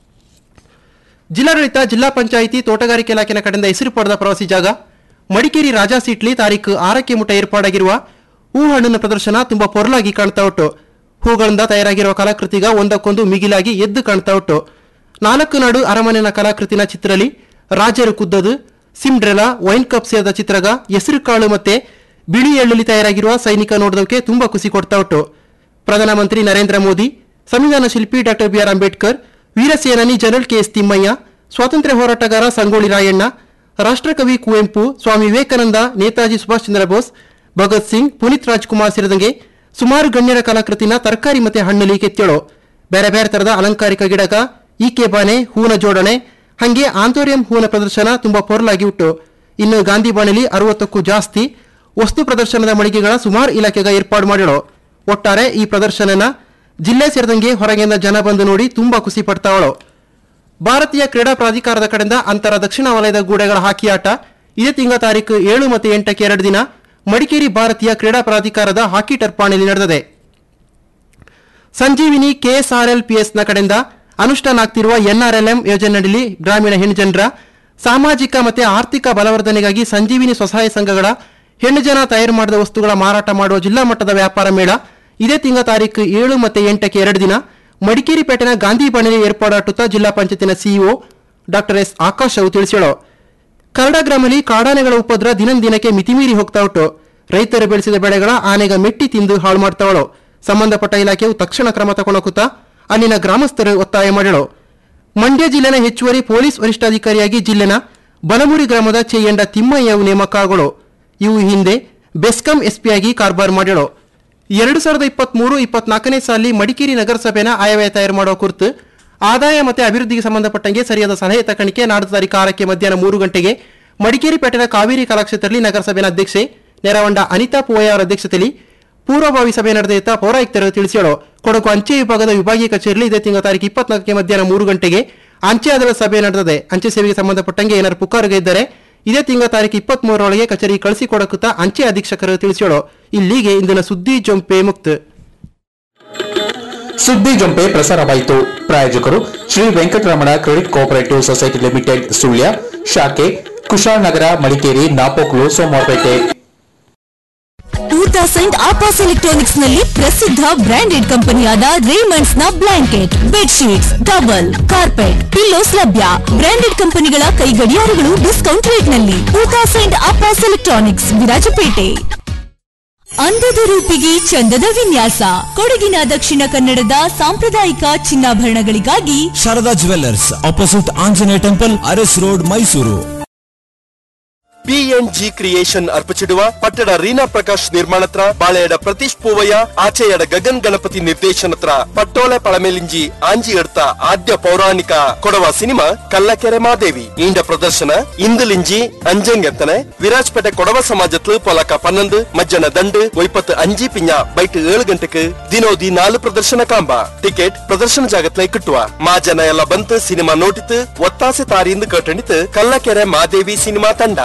ಜಿಲ್ಲಾಡಳಿತ ಜಿಲ್ಲಾ ಪಂಚಾಯಿತಿ ತೋಟಗಾರಿಕೆ ಇಲಾಖೆನ ಕಡೆಯಿಂದ ಹೆಸರು ಪಡೆದ ಪ್ರವಾಸಿ ಜಾಗ ಮಡಿಕೇರಿ ರಾಜಾ ಸೀಟ್ಲಿ ತಾರೀಕು ಆರಕ್ಕೆ ಮುಟ ಏರ್ಪಾಡಾಗಿರುವ ಹೂ ಹಣ್ಣಿನ ಪ್ರದರ್ಶನ ತುಂಬಾ ಪೊರಲಾಗಿ ಕಾಣ್ತಾ ಉಂಟು ಹೂಗಳಿಂದ ತಯಾರಾಗಿರುವ ಕಲಾಕೃತಿಗ ಒಂದಕ್ಕೊಂದು ಮಿಗಿಲಾಗಿ ಎದ್ದು ಕಾಣ್ತಾ ಉಂಟು ನಾಲ್ಕು ನಾಡು ಅರಮನೆನ ಕಲಾಕೃತಿನ ಚಿತ್ರಲಿ ರಾಜರು ಕುದ್ದದು ಸಿಮ್ಡ್ರೆಲಾ ವೈನ್ ಕಪ್ ಸೇರಿದ ಚಿತ್ರಗ ಹೆಸರು ಕಾಳು ಮತ್ತೆ ಬಿಳಿ ಎಳ್ಳುಲಿ ತಯಾರಾಗಿರುವ ಸೈನಿಕ ನೋಡೋದಕ್ಕೆ ತುಂಬಾ ಖುಷಿ ಕೊಡ್ತಾ ಉಂಟು ಪ್ರಧಾನಮಂತ್ರಿ ನರೇಂದ್ರ ಮೋದಿ ಸಂವಿಧಾನ ಶಿಲ್ಪಿ ಡಾಕ್ಟರ್ ಬಿ ಆರ್ ಅಂಬೇಡ್ಕರ್ ವೀರಸೇನಾನಿ ಜನರಲ್ ಕೆ ಎಸ್ ತಿಮ್ಮಯ್ಯ ಸ್ವಾತಂತ್ರ್ಯ ಹೋರಾಟಗಾರ ಸಂಗೊಳ್ಳಿ ರಾಯಣ್ಣ ರಾಷ್ಟ್ರಕವಿ ಕುವೆಂಪು ಸ್ವಾಮಿ ವಿವೇಕಾನಂದ ನೇತಾಜಿ ಸುಭಾಷ್ ಚಂದ್ರ ಬೋಸ್ ಭಗತ್ ಸಿಂಗ್ ಪುನೀತ್ ರಾಜ್ಕುಮಾರ್ ಸೇರಿದಂಗೆ ಸುಮಾರು ಗಣ್ಯರ ಕಲಾಕೃತಿನ ತರಕಾರಿ ಮತ್ತೆ ಹಣ್ಣಲ್ಲಿ ಕೆತ್ತೇಳು ಬೇರೆ ಬೇರೆ ತರದ ಅಲಂಕಾರಿಕ ಗಿಡಕ ಈಕೆ ಬಾನೆ ಹೂವಿನ ಜೋಡಣೆ ಹಂಗೆ ಆಂತೋರಿಯಂ ಹೂವಿನ ಪ್ರದರ್ಶನ ತುಂಬಾ ಪೊರಲಾಗಿ ಉಂಟು ಇನ್ನು ಗಾಂಧಿ ಬಾಣಲಿ ಅರವತ್ತಕ್ಕೂ ಜಾಸ್ತಿ ವಸ್ತು ಪ್ರದರ್ಶನದ ಮಳಿಗೆಗಳ ಸುಮಾರು ಇಲಾಖೆಗ ಏರ್ಪಾಡು ಮಾಡಿಳು ಒಟ್ಟಾರೆ ಈ ಪ್ರದರ್ಶನನ ಜಿಲ್ಲೆ ಸೇರಿದಂಗೆ ಹೊರಗಿಂದ ಜನ ಬಂದು ನೋಡಿ ತುಂಬಾ ಖುಷಿ ಪಡ್ತಾವಳು ಭಾರತೀಯ ಕ್ರೀಡಾ ಪ್ರಾಧಿಕಾರದ ಕಡೆಯಿಂದ ಅಂತರ ದಕ್ಷಿಣ ವಲಯದ ಗೂಡೆಗಳ ಹಾಕಿ ಆಟ ಇದೇ ತಿಂಗಳ ತಾರೀಕು ಏಳು ಮತ್ತು ಎಂಟಕ್ಕೆ ಎರಡು ದಿನ ಮಡಿಕೇರಿ ಭಾರತೀಯ ಕ್ರೀಡಾ ಪ್ರಾಧಿಕಾರದ ಹಾಕಿ ಟರ್ಪಾಣಿಲಿ ನಡೆದಿದೆ ಸಂಜೀವಿನಿ ಕೆಎಸ್ಆರ್ಎಲ್ ಪಿಎಸ್ನ ಕಡೆಯಿಂದ ಅನುಷ್ಠಾನ ಆಗ್ತಿರುವ ಎನ್ಆರ್ಎಲ್ಎಂ ಯೋಜನೆಯಲ್ಲಿ ಗ್ರಾಮೀಣ ಹೆಣ್ಣು ಜನರ ಸಾಮಾಜಿಕ ಮತ್ತು ಆರ್ಥಿಕ ಬಲವರ್ಧನೆಗಾಗಿ ಸಂಜೀವಿನಿ ಸ್ವಸಹಾಯ ಸಂಘಗಳ ಹೆಣ್ಣು ಜನ ತಯಾರು ಮಾಡಿದ ವಸ್ತುಗಳ ಮಾರಾಟ ಮಾಡುವ ಜಿಲ್ಲಾ ಮಟ್ಟದ ವ್ಯಾಪಾರ ಮೇಳ ಇದೇ ತಿಂಗಳ ತಾರೀಕು ಏಳು ಮತ್ತು ಎಂಟಕ್ಕೆ ಎರಡು ದಿನ ಮಡಿಕೇರಿ ಪೇಟೆನ ಗಾಂಧಿ ಬಣಿಲಿ ಏರ್ಪಾಡಾಟುತ್ತಾ ಜಿಲ್ಲಾ ಪಂಚಾಯತಿನ ಸಿಇಒ ಡಾಕ್ಟರ್ ಎಸ್ ಆಕಾಶ್ ಅವು ತಿಳಿಸಿಳು ಕರಡ ಗ್ರಾಮದಲ್ಲಿ ಕಾಡಾನೆಗಳ ಉಪದ್ರ ದಿನಕ್ಕೆ ಮಿತಿಮೀರಿ ಹೋಗ್ತಾ ಉಂಟು ರೈತರು ಬೆಳೆಸಿದ ಬೆಳೆಗಳ ಆನೆಗ ಮೆಟ್ಟಿ ತಿಂದು ಹಾಳು ಮಾಡ್ತಾವಳು ಸಂಬಂಧಪಟ್ಟ ಇಲಾಖೆಯು ತಕ್ಷಣ ಕ್ರಮ ತಗೊಳಕುತ್ತಾ ಅಲ್ಲಿನ ಗ್ರಾಮಸ್ಥರು ಒತ್ತಾಯ ಮಾಡಿಳು ಮಂಡ್ಯ ಜಿಲ್ಲೆನ ಹೆಚ್ಚುವರಿ ಪೊಲೀಸ್ ವರಿಷ್ಠಾಧಿಕಾರಿಯಾಗಿ ಜಿಲ್ಲೆನ ಬಲಮುರಿ ಗ್ರಾಮದ ಚೆಯ್ಯಂಡ ತಿಮ್ಮಯ್ಯವು ನೇಮಕಗಳು ಇವು ಹಿಂದೆ ಬೆಸ್ಕಾಂ ಎಸ್ಪಿಯಾಗಿ ಕಾರ್ಬಾರ್ ಮಾಡಿಳು ಎರಡು ಸಾವಿರದ ಇಪ್ಪತ್ಮೂರು ಇಪ್ಪತ್ನಾಲ್ಕನೇ ಸಾಲಿ ಮಡಿಕೇರಿ ನಗರಸಭೆನ ಆಯವ್ಯಯ ತಯಾರು ಮಾಡುವ ಕುರಿತು ಆದಾಯ ಮತ್ತು ಅಭಿವೃದ್ಧಿಗೆ ಸಂಬಂಧಪಟ್ಟಂಗೆ ಸರಿಯಾದ ಸಲಹೆ ತಕ್ಕಣಿಕೆ ನಾಡ್ದು ತಾರೀಕು ಆರಕ್ಕೆ ಮಧ್ಯಾಹ್ನ ಮೂರು ಗಂಟೆಗೆ ಮಡಿಕೇರಿ ಪೇಟೆನ ಕಾವೇರಿ ಕಲಾಕ್ಷೇತ್ರದಲ್ಲಿ ನಗರಸಭೆನ ಅಧ್ಯಕ್ಷೆ ನೆರವಂಡ ಅನಿತಾ ಪೂವಯ್ಯ ಅವರ ಅಧ್ಯಕ್ಷತೆಯಲ್ಲಿ ಪೂರ್ವಭಾವಿ ಸಭೆ ನಡೆದಿದ್ದ ಪೌರಾಯುಕ್ತರು ತಿಳಿಸಿದರು ಕೊಡಗು ಅಂಚೆ ವಿಭಾಗದ ವಿಭಾಗೀಯ ಕಚೇರಿಯಲ್ಲಿ ಇದೇ ತಿಂಗಳ ತಾರೀಕು ಇಪ್ಪತ್ನಾಲ್ಕಕ್ಕೆ ಮಧ್ಯಾಹ್ನ ಮೂರು ಗಂಟೆಗೆ ಅಂಚೆ ಅದರ ಸಭೆ ನಡೆದಿದೆ ಅಂಚೆ ಸೇವೆಗೆ ಸಂಬಂಧಪಟ್ಟಂಗೆ ಏನಾರು ಪುಕಾರುಗೆ ಇದ್ದರೆ ಇದೇ ತಿಂಗಳ ತಾರೀಕು ಇಪ್ಪತ್ತ್ ಮೂರರೊಳಗೆ ಕಚೇರಿ ಕಳಿಸಿಕೊಡಕುತ್ತ ಅಂಚೆ ಅಧೀಕ್ಷಕರು ತಿಳಿಸಿದರು ಇಲ್ಲಿಗೆ ಇಂದಿನ ಸುದ್ದಿ ಜೊಂಪೆ ಮುಕ್ತ ಸುದ್ದಿ ಜೊಂಪೆ ಪ್ರಸಾರವಾಯಿತು ಪ್ರಾಯೋಜಕರು Shri Venkataramana credit cooperative society limited Sullia ಶಾಖೆ ಕುಶಾಲನಗರ ಮಡಿಕೇರಿ ನಾಪೋಕ್ಲು ಸೋಮವಾರಪೇಟೆ ಟೂ ತೌಸಂಡ್ ಆಪಾಸ್ ಎಲೆಕ್ಟ್ರಾನಿಕ್ಸ್ ನಲ್ಲಿ ಪ್ರಸಿದ್ಧ ಬ್ರಾಂಡೆಡ್ ಕಂಪನಿಯಾದ ರೇಮಂಡ್ಸ್ ನ blanket bedsheets double carpet pillows ಲಭ್ಯ ಬ್ರಾಂಡೆಡ್ ಕಂಪನಿಗಳ ಕೈಗಡಿಯಾರಗಳು ಡಿಸ್ಕೌಂಟ್ ರೇಟ್ ನಲ್ಲಿ ಟೂ ತೌಸಂಡ್ ಆಪಾಸ್ ಎಲೆಕ್ಟ್ರಾನಿಕ್ಸ್ ವಿರಾಜಪೇಟೆ ಅಂದದ ರೂಪಿಗೆ ಚಂದದ ವಿನ್ಯಾಸ ಕೊಡಗಿನ ದಕ್ಷಿಣ ಕನ್ನಡದ ಸಾಂಪ್ರದಾಯಿಕ ಚಿನ್ನಾಭರಣಗಳಿಗಾಗಿ Sharada jewellers opposite Anjaneya temple Aras road Mysuru PNG creation ಅರ್ಪಿಸಿಡುವ ಪಟ್ಟಣ ರೀನಾ ಪ್ರಕಾಶ್ ನಿರ್ಮಾಣತ್ರ ಬಾಳೆಯಡ ಪ್ರತೀಶ್ ಪೂವಯ್ಯ ಆಚೆಯಡ ಗಗನ್ ಗಣಪತಿ ನಿರ್ದೇಶನತ್ರ ಪಟ್ಟೋಳೆ ಪಳಮೇಲಿಂಜಿ ಆಂಜಿ ಎಡ್ತ ಆದ್ಯ ಪೌರಾಣಿಕ ಕೊಡವ ಸಿನಿಮಾ ಕಲ್ಲಕೆರೆ ಮಾದೇವಿ ಈಂಡ ಪ್ರದರ್ಶನ ಇಂದುಲಿಂಜಿ ಅಂಜಂಗೆತ್ತನೆ ವಿರಾಜ್ಪೇಟೆ ಕೊಡವ ಸಮಾಜತ್ಲು ಪೊಲಕ ಪನ್ನೊಂದು ಮಜ್ಜನ ದಂಡು ಒಯ್ಪತ್ತು ಅಂಜಿ ಪಿಂಜ ಬೈಟ್ ಏಳು ಗಂಟೆಗೆ ದಿನೋದಿ ನಾಲು ಪ್ರದರ್ಶನ ಕಾಂಬ ಟಿಕೆಟ್ ಪ್ರದರ್ಶನ ಜಾಗತ್ಲೆ ಕಿಟ್ಟುವ ಮಾ ಜನ ಎಲ್ಲ ಬಂತು ಸಿನಿಮಾ ನೋಟಿತು ಒತ್ತಾಸೆ ತಾರಿಯಿಂದ ಕಟ್ಟಣಿತು ಕಲ್ಲಕೆರೆ ಮಾದೇವಿ ಸಿನಿಮಾ ತಂಡ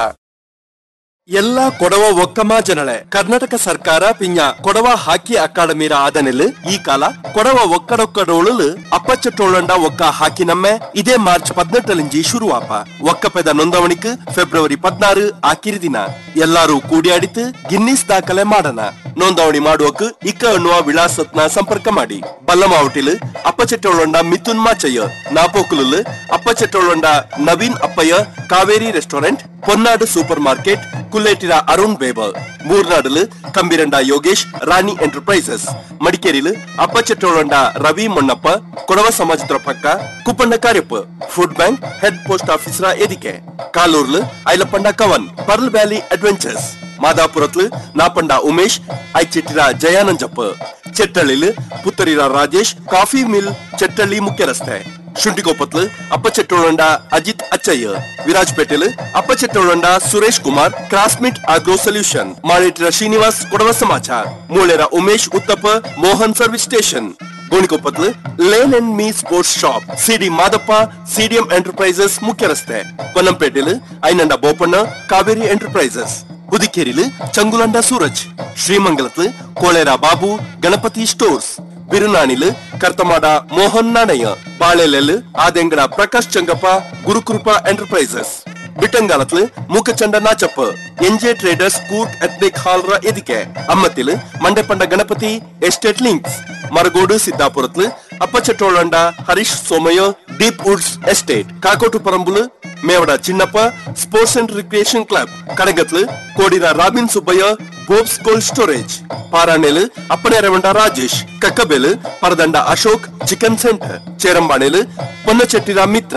ಎಲ್ಲಾ ಕೊಡವ ಒಕ್ಕಮ ಜನಳೆ ಕರ್ನಾಟಕ ಸರ್ಕಾರ ಪಿಂಜ ಕೊಡವ ಹಾಕಿ ಅಕಾಡೆಮಿರ ಆದನೆಲ್ ಈ ಕಾಲ ಕೊಡವ ಒಕ್ಕಡೊಕ್ಕಡೋಳು ಅಪ್ಪಚ್ಚಟ್ಟೋಳಂಡ ಒಕ್ಕ ಹಾಕಿ ನಮ್ಮೆ ಇದೇ ಮಾರ್ಚ್ ಪದ್ನೆಟ್ಟಲಿಂಜಿ ಶುರುವಾಪ ಒಕ್ಕಪೆದ ನೊಂದವಣಿಕ್ ಫೆಬ್ರವರಿ ಪದ್ನಾರು ಆಕಿರಿ ದಿನ ಎಲ್ಲಾರು ಕೂಡಿಯಾಡಿತು ಗಿನ್ನಿಸ್ ದಾಖಲೆ ಮಾಡಣ ನೋಂದಣಿ ಮಾಡುವಕ್ ಇಕ್ಕ ಅನ್ನುವ ವಿಳಾಸತ್ನ ಸಂಪರ್ಕ ಮಾಡಿ ಬಲ್ಲಮಾವಟಿಲ್ ಅಪ್ಪಚೆಟ್ಟೋಳಂಡ ಮಿಥುನ್ ಮಾಚಯ್ಯ ನಾಪೋಕುಲು ಅಪ್ಪಚೆಟ್ಟೋಳಂಡ ನವೀನ್ ಅಪ್ಪಯ್ಯ ಕಾವೇರಿ ರೆಸ್ಟೋರೆಂಟ್ பொன்னாடு சூப்பர் மார்க்கெட் குல்லேட்டிரா அருண் வேபர் ಮೂರ್ನಾಡಲು ಕಂಬಿರಂಡ ಯೋಗೇಶ್ ರಾಣಿ ಎಂಟರ್ಪ್ರೈಸಸ್ ಮಡಿಕೇರಿಲು ಅಪ್ಪಚೆಟ್ಟೋಳಂಡ ರವಿ ಮೊನ್ನಪ್ಪ ಕೊಡವ ಸಮಾಜದ ಪಕ್ಕ Kuppanna Kariappa food bank head post ಆಫೀಸರ ಎದಿಕೆ ಕಾಲೂರ್ಲು Ailappanda Kavan pearl valley adventures ಮಾದಾಪುರತ್ಲು ನಾಪಂಡ ಉಮೇಶ್ ಐಚಿಟ್ಟಿರ ಜಯಾನಂಜಪ್ಪ ಚೆಟ್ಟಳ್ಳಿಲು ಪುತ್ತರಿರ ರಾಜೇಶ್ ಕಾಫಿ ಮಿಲ್ ಚೆಟ್ಟಳ್ಳಿ ಮುಖ್ಯ ರಸ್ತೆ ಶುಂಠಿಕೊಪ್ಪತ್ಲು ಅಪ್ಪಚೆಟ್ಟೋಳಂಡ ಅಜಿತ್ ಅಚ್ಚಯ್ಯ ವಿರಾಜ್ಪೇಟೆಲ್ ಅಪ್ಪಚೆಟ್ಟೋಳಂಡ ಸುರೇಶ್ ಕುಮಾರ್ ಕ್ರಾಸ್ಮಿಟ್ ಆಗ್ರೋ ಸೊಲ್ಯೂಷನ್ ಮಾಳೇಟಿರ ಶ್ರೀನಿವಾಸ್ ಕೊಡವ ಸಮಾಚಾರ ಮೂಳೆರ ಉಮೇಶ್ ಉತ್ತಪ್ಪ ಮೋಹನ್ ಸರ್ವಿಸ್ ಸ್ಟೇಷನ್ ಗೋಣಿಕೊಪ್ಪತ್ಲು lane and me sports shop CD Madappa CDM enterprises ಮುಖ್ಯ ರಸ್ತೆ ಪೊನ್ನಂಪೇಟೆಲ್ ಐನಂಡ ಬೋಪಣ್ಣ ಕಾವೇರಿ ಎಂಟರ್ಪ್ರೈಸಸ್ ಹುದಿಕೇರಿಲ್ ಚಂಗುಲಂಡ ಸೂರಜ್ ಶ್ರೀಮಂಗಲತ್ ಕೋಳೇರ ಬಾಬು ಗಣಪತಿ ಸ್ಟೋರ್ಸ್ ಬಿರುನಾಣಿಲ್ ಕರ್ತಮಾಡ ಮೋಹನ್ ನಾಣಯ್ಯ ಬಾಳೆಲೆಲ್ ಆದೆಂಗಡ ಪ್ರಕಾಶ್ ಚಂಗಪ್ಪ ಗುರುಕೃಪಾ ಎಂಟರ್ಪ್ರೈಸಸ್ ಬಿಟ್ಟಂಗಾಲತ್ಲು Mookachanda Nachappa NJ traders Coorg ethnic hall ರ ಎದಿಕೆ ಅಮ್ಮತ್ತಿಲ್ ಮಂಡೆಪಂಡ ಗಣಪತಿ ಎಸ್ಟೇಟ್ ಲಿಂಕ್ಸ್ ಮರಗೋಡು ಸಿದ್ದಾಪುರತ್ಲು Appachettolanda Harish Somaiah deep woods estate Kakotu ಪರಂಬುಲು Mevada Chinnappa sports and recreation club ಕಡಗತ್ಲು ಕೋಡಿರ robin Subbaiah Bobs cold storage ಪಾರಾಣೆಲ್ ಅಪ್ಪನೆ ರೆವಂಡ ರಾಜೇಶ್ ಕಕ್ಕಬೆಲ್ ಪರದಂಡ ಅಶೋಕ್ ಚಿಕನ್ ಸೆಂಟರ್ ಚೇರಂಬಾಣೆಲ್ ಪೊನ್ನಚೆಟ್ಟಿರ ಮಿತ್ರ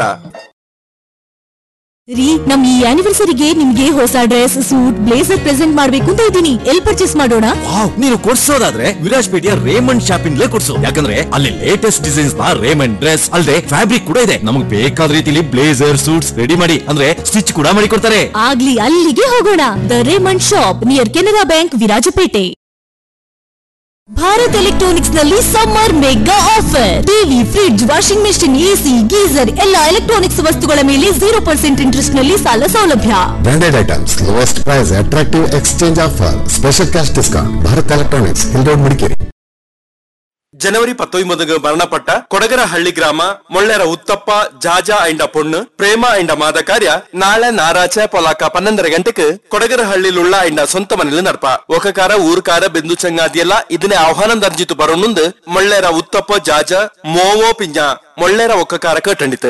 ರೀ ನಮ್ ಈ ಆನಿವರ್ಸರಿಗೆ ನಿಮ್ಗೆ ಹೊಸ ಡ್ರೆಸ್ ಸೂಟ್ ಬ್ಲೇಸರ್ ಪ್ರೆಸೆಂಟ್ ಮಾಡ್ಬೇಕು ಅಂತ ಇದ್ದೀನಿ ಎಲ್ ಪರ್ಚೇಸ್ ಮಾಡೋಣ ವಾವ್ ನೀನು ಕೊಡ್ಸೋದಾದ್ರೆ ವಿರಾಜ್ಪೇಟೆಯ ರೇಮಂಡ್ ಶಾಪಿಂಗ್ಲೇ ಕೊಡ್ಸು ಯಾಕಂದ್ರೆ ಅಲ್ಲಿ ಲೇಟೆಸ್ಟ್ ಡಿಸೈನ್ಸ್ ನ ರೇಮಂಡ್ ಡ್ರೆಸ್ ಅಲ್ಲದೆ ಫ್ಯಾಬ್ರಿಕ್ ಕೂಡ ಇದೆ ನಮಗೆ ಬೇಕಾದ ರೀತಿಲಿ ಬ್ಲೇಸರ್ ಸೂಟ್ಸ್ ರೆಡಿ ಮಾಡಿ ಅಂದ್ರೆ ಸ್ಟಿಚ್ ಕೂಡ ಮಾಡಿ ಕೊಡ್ತಾರೆ ಆಗ್ಲಿ ಅಲ್ಲಿಗೆ ಹೋಗೋಣ the Raymond shop near Canara bank Virajpet Bharat electronics ನಲ್ಲಿ summer mega offer TV fridge washing machine AC geyser ಎಲ್ಲ ಎಲೆಕ್ಟ್ರಾನಿಕ್ಸ್ ವಸ್ತುಗಳ ಮೇಲೆ ಜೀರೋ ಪರ್ಸೆಂಟ್ ಇಂಟ್ರೆಸ್ಟ್ ನಲ್ಲಿ ಸಾಲ ಸೌಲಭ್ಯ Branded items, lowest price, attractive exchange offer, special cash discount. Bharat Electronics, Hill Road, Madikeri. ಜನವರಿ ಪತ್ತೊಂಬತ್ತು ಮರಣಪಟ್ಟ ಕೊಡಗರ ಹಳ್ಳಿ ಗ್ರಾಮ ಮೊಳ್ಳೆರ ಉತ್ತಪ್ಪ ಜಾಜಾ ಐಂಡ ಪೊಣ್ಣು ಪ್ರೇಮ ಐಂಡ ಮಾದ ಕಾರ್ಯ ನಾಳೆ ನಾರಾಚ ಪೊಲಾಕ ಪನ್ನೊಂದರ ಗಂಟೆಗೆ ಕೊಡಗರ ಹಳ್ಳಿಲುಳ್ಳ ಐಂಡ ಸ್ವಂತ ಮನೇಲಿ ನಡ್ಪ ಒಕಕಾರ ಊರ್ಕಾರ ಬೆಂದು ಚಂಗಾದಿಯಲ್ಲ ಇದನ್ನೇ ಆಹ್ವಾನ ದರ್ಜಿತು ಬರೋನುಂದು ಮೊಳ್ಳೆರ ಉತ್ತಪ್ಪ ಜಾಜ ಮೋವೋ ಪಿಂಜ ಮೊಳ್ಳೆರ ಒಕ್ಕಕಾರ ಕಟ್ಟಂಡಿತು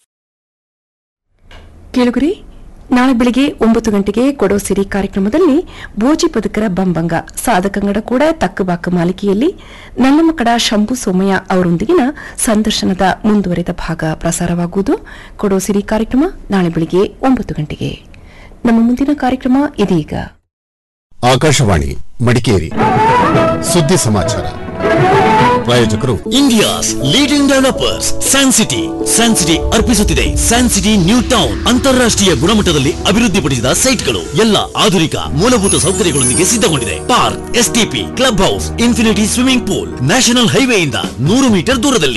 ಕೇಳುಗರಿ ನಾಳೆ ಬೆಳಿಗ್ಗೆ ಒಂಬತ್ತು ಗಂಟೆಗೆ ಕೊಡೋ ಸಿರಿ ಕಾರ್ಯಕ್ರಮದಲ್ಲಿ ಬೋಜಿ ಬದುಕರ ಬಂಬಂಗ ಸಾಧಕಂಗಡ ಕೂಡ ತಕ್ಕಬಾಕ ಮಾಲಿಕೆಯಲ್ಲಿ ನಲ್ಲಮಕಡ ಶಂಭು ಸೋಮಯ್ಯ ಅವರೊಂದಿಗಿನ ಸಂದರ್ಶನದ ಮುಂದುವರೆದ ಭಾಗ ಪ್ರಸಾರವಾಗುವುದು ಕೊಡೋ ಸಿರಿ ಕಾರ್ಯಕ್ರಮ ನಾಳೆ ಬೆಳಿಗ್ಗೆ ಒಂಬತ್ತು ಗಂಟೆಗೆ ನಮ್ಮ ಮುಂದಿನ ಕಾರ್ಯಕ್ರಮ ಇದೀಗ ಆಕಾಶವಾಣಿ ಮಡಿಕೇರಿ ಸುದ್ದಿ ಸಮಾಚಾರ ಪ್ರಾಯೋಜಕರು India's leading developers San City San City ಅರ್ಪಿಸುತ್ತಿದೆ ಸ್ಯಾನ್ ಸಿಟಿ ನ್ಯೂ ಟೌನ್ ಅಂತಾರಾಷ್ಟ್ರೀಯ ಗುಣಮಟ್ಟದಲ್ಲಿ ಅಭಿವೃದ್ಧಿಪಡಿಸಿದ ಸೈಟ್ಗಳು ಎಲ್ಲ ಆಧುನಿಕ ಮೂಲಭೂತ ಸೌಕರ್ಯಗಳೊಂದಿಗೆ ಸಿದ್ಧಗೊಂಡಿದೆ park STP club house infinity swimming pool national ಹೈವೇಯಿಂದ ನೂರು ಮೀಟರ್ ದೂರದಲ್ಲಿ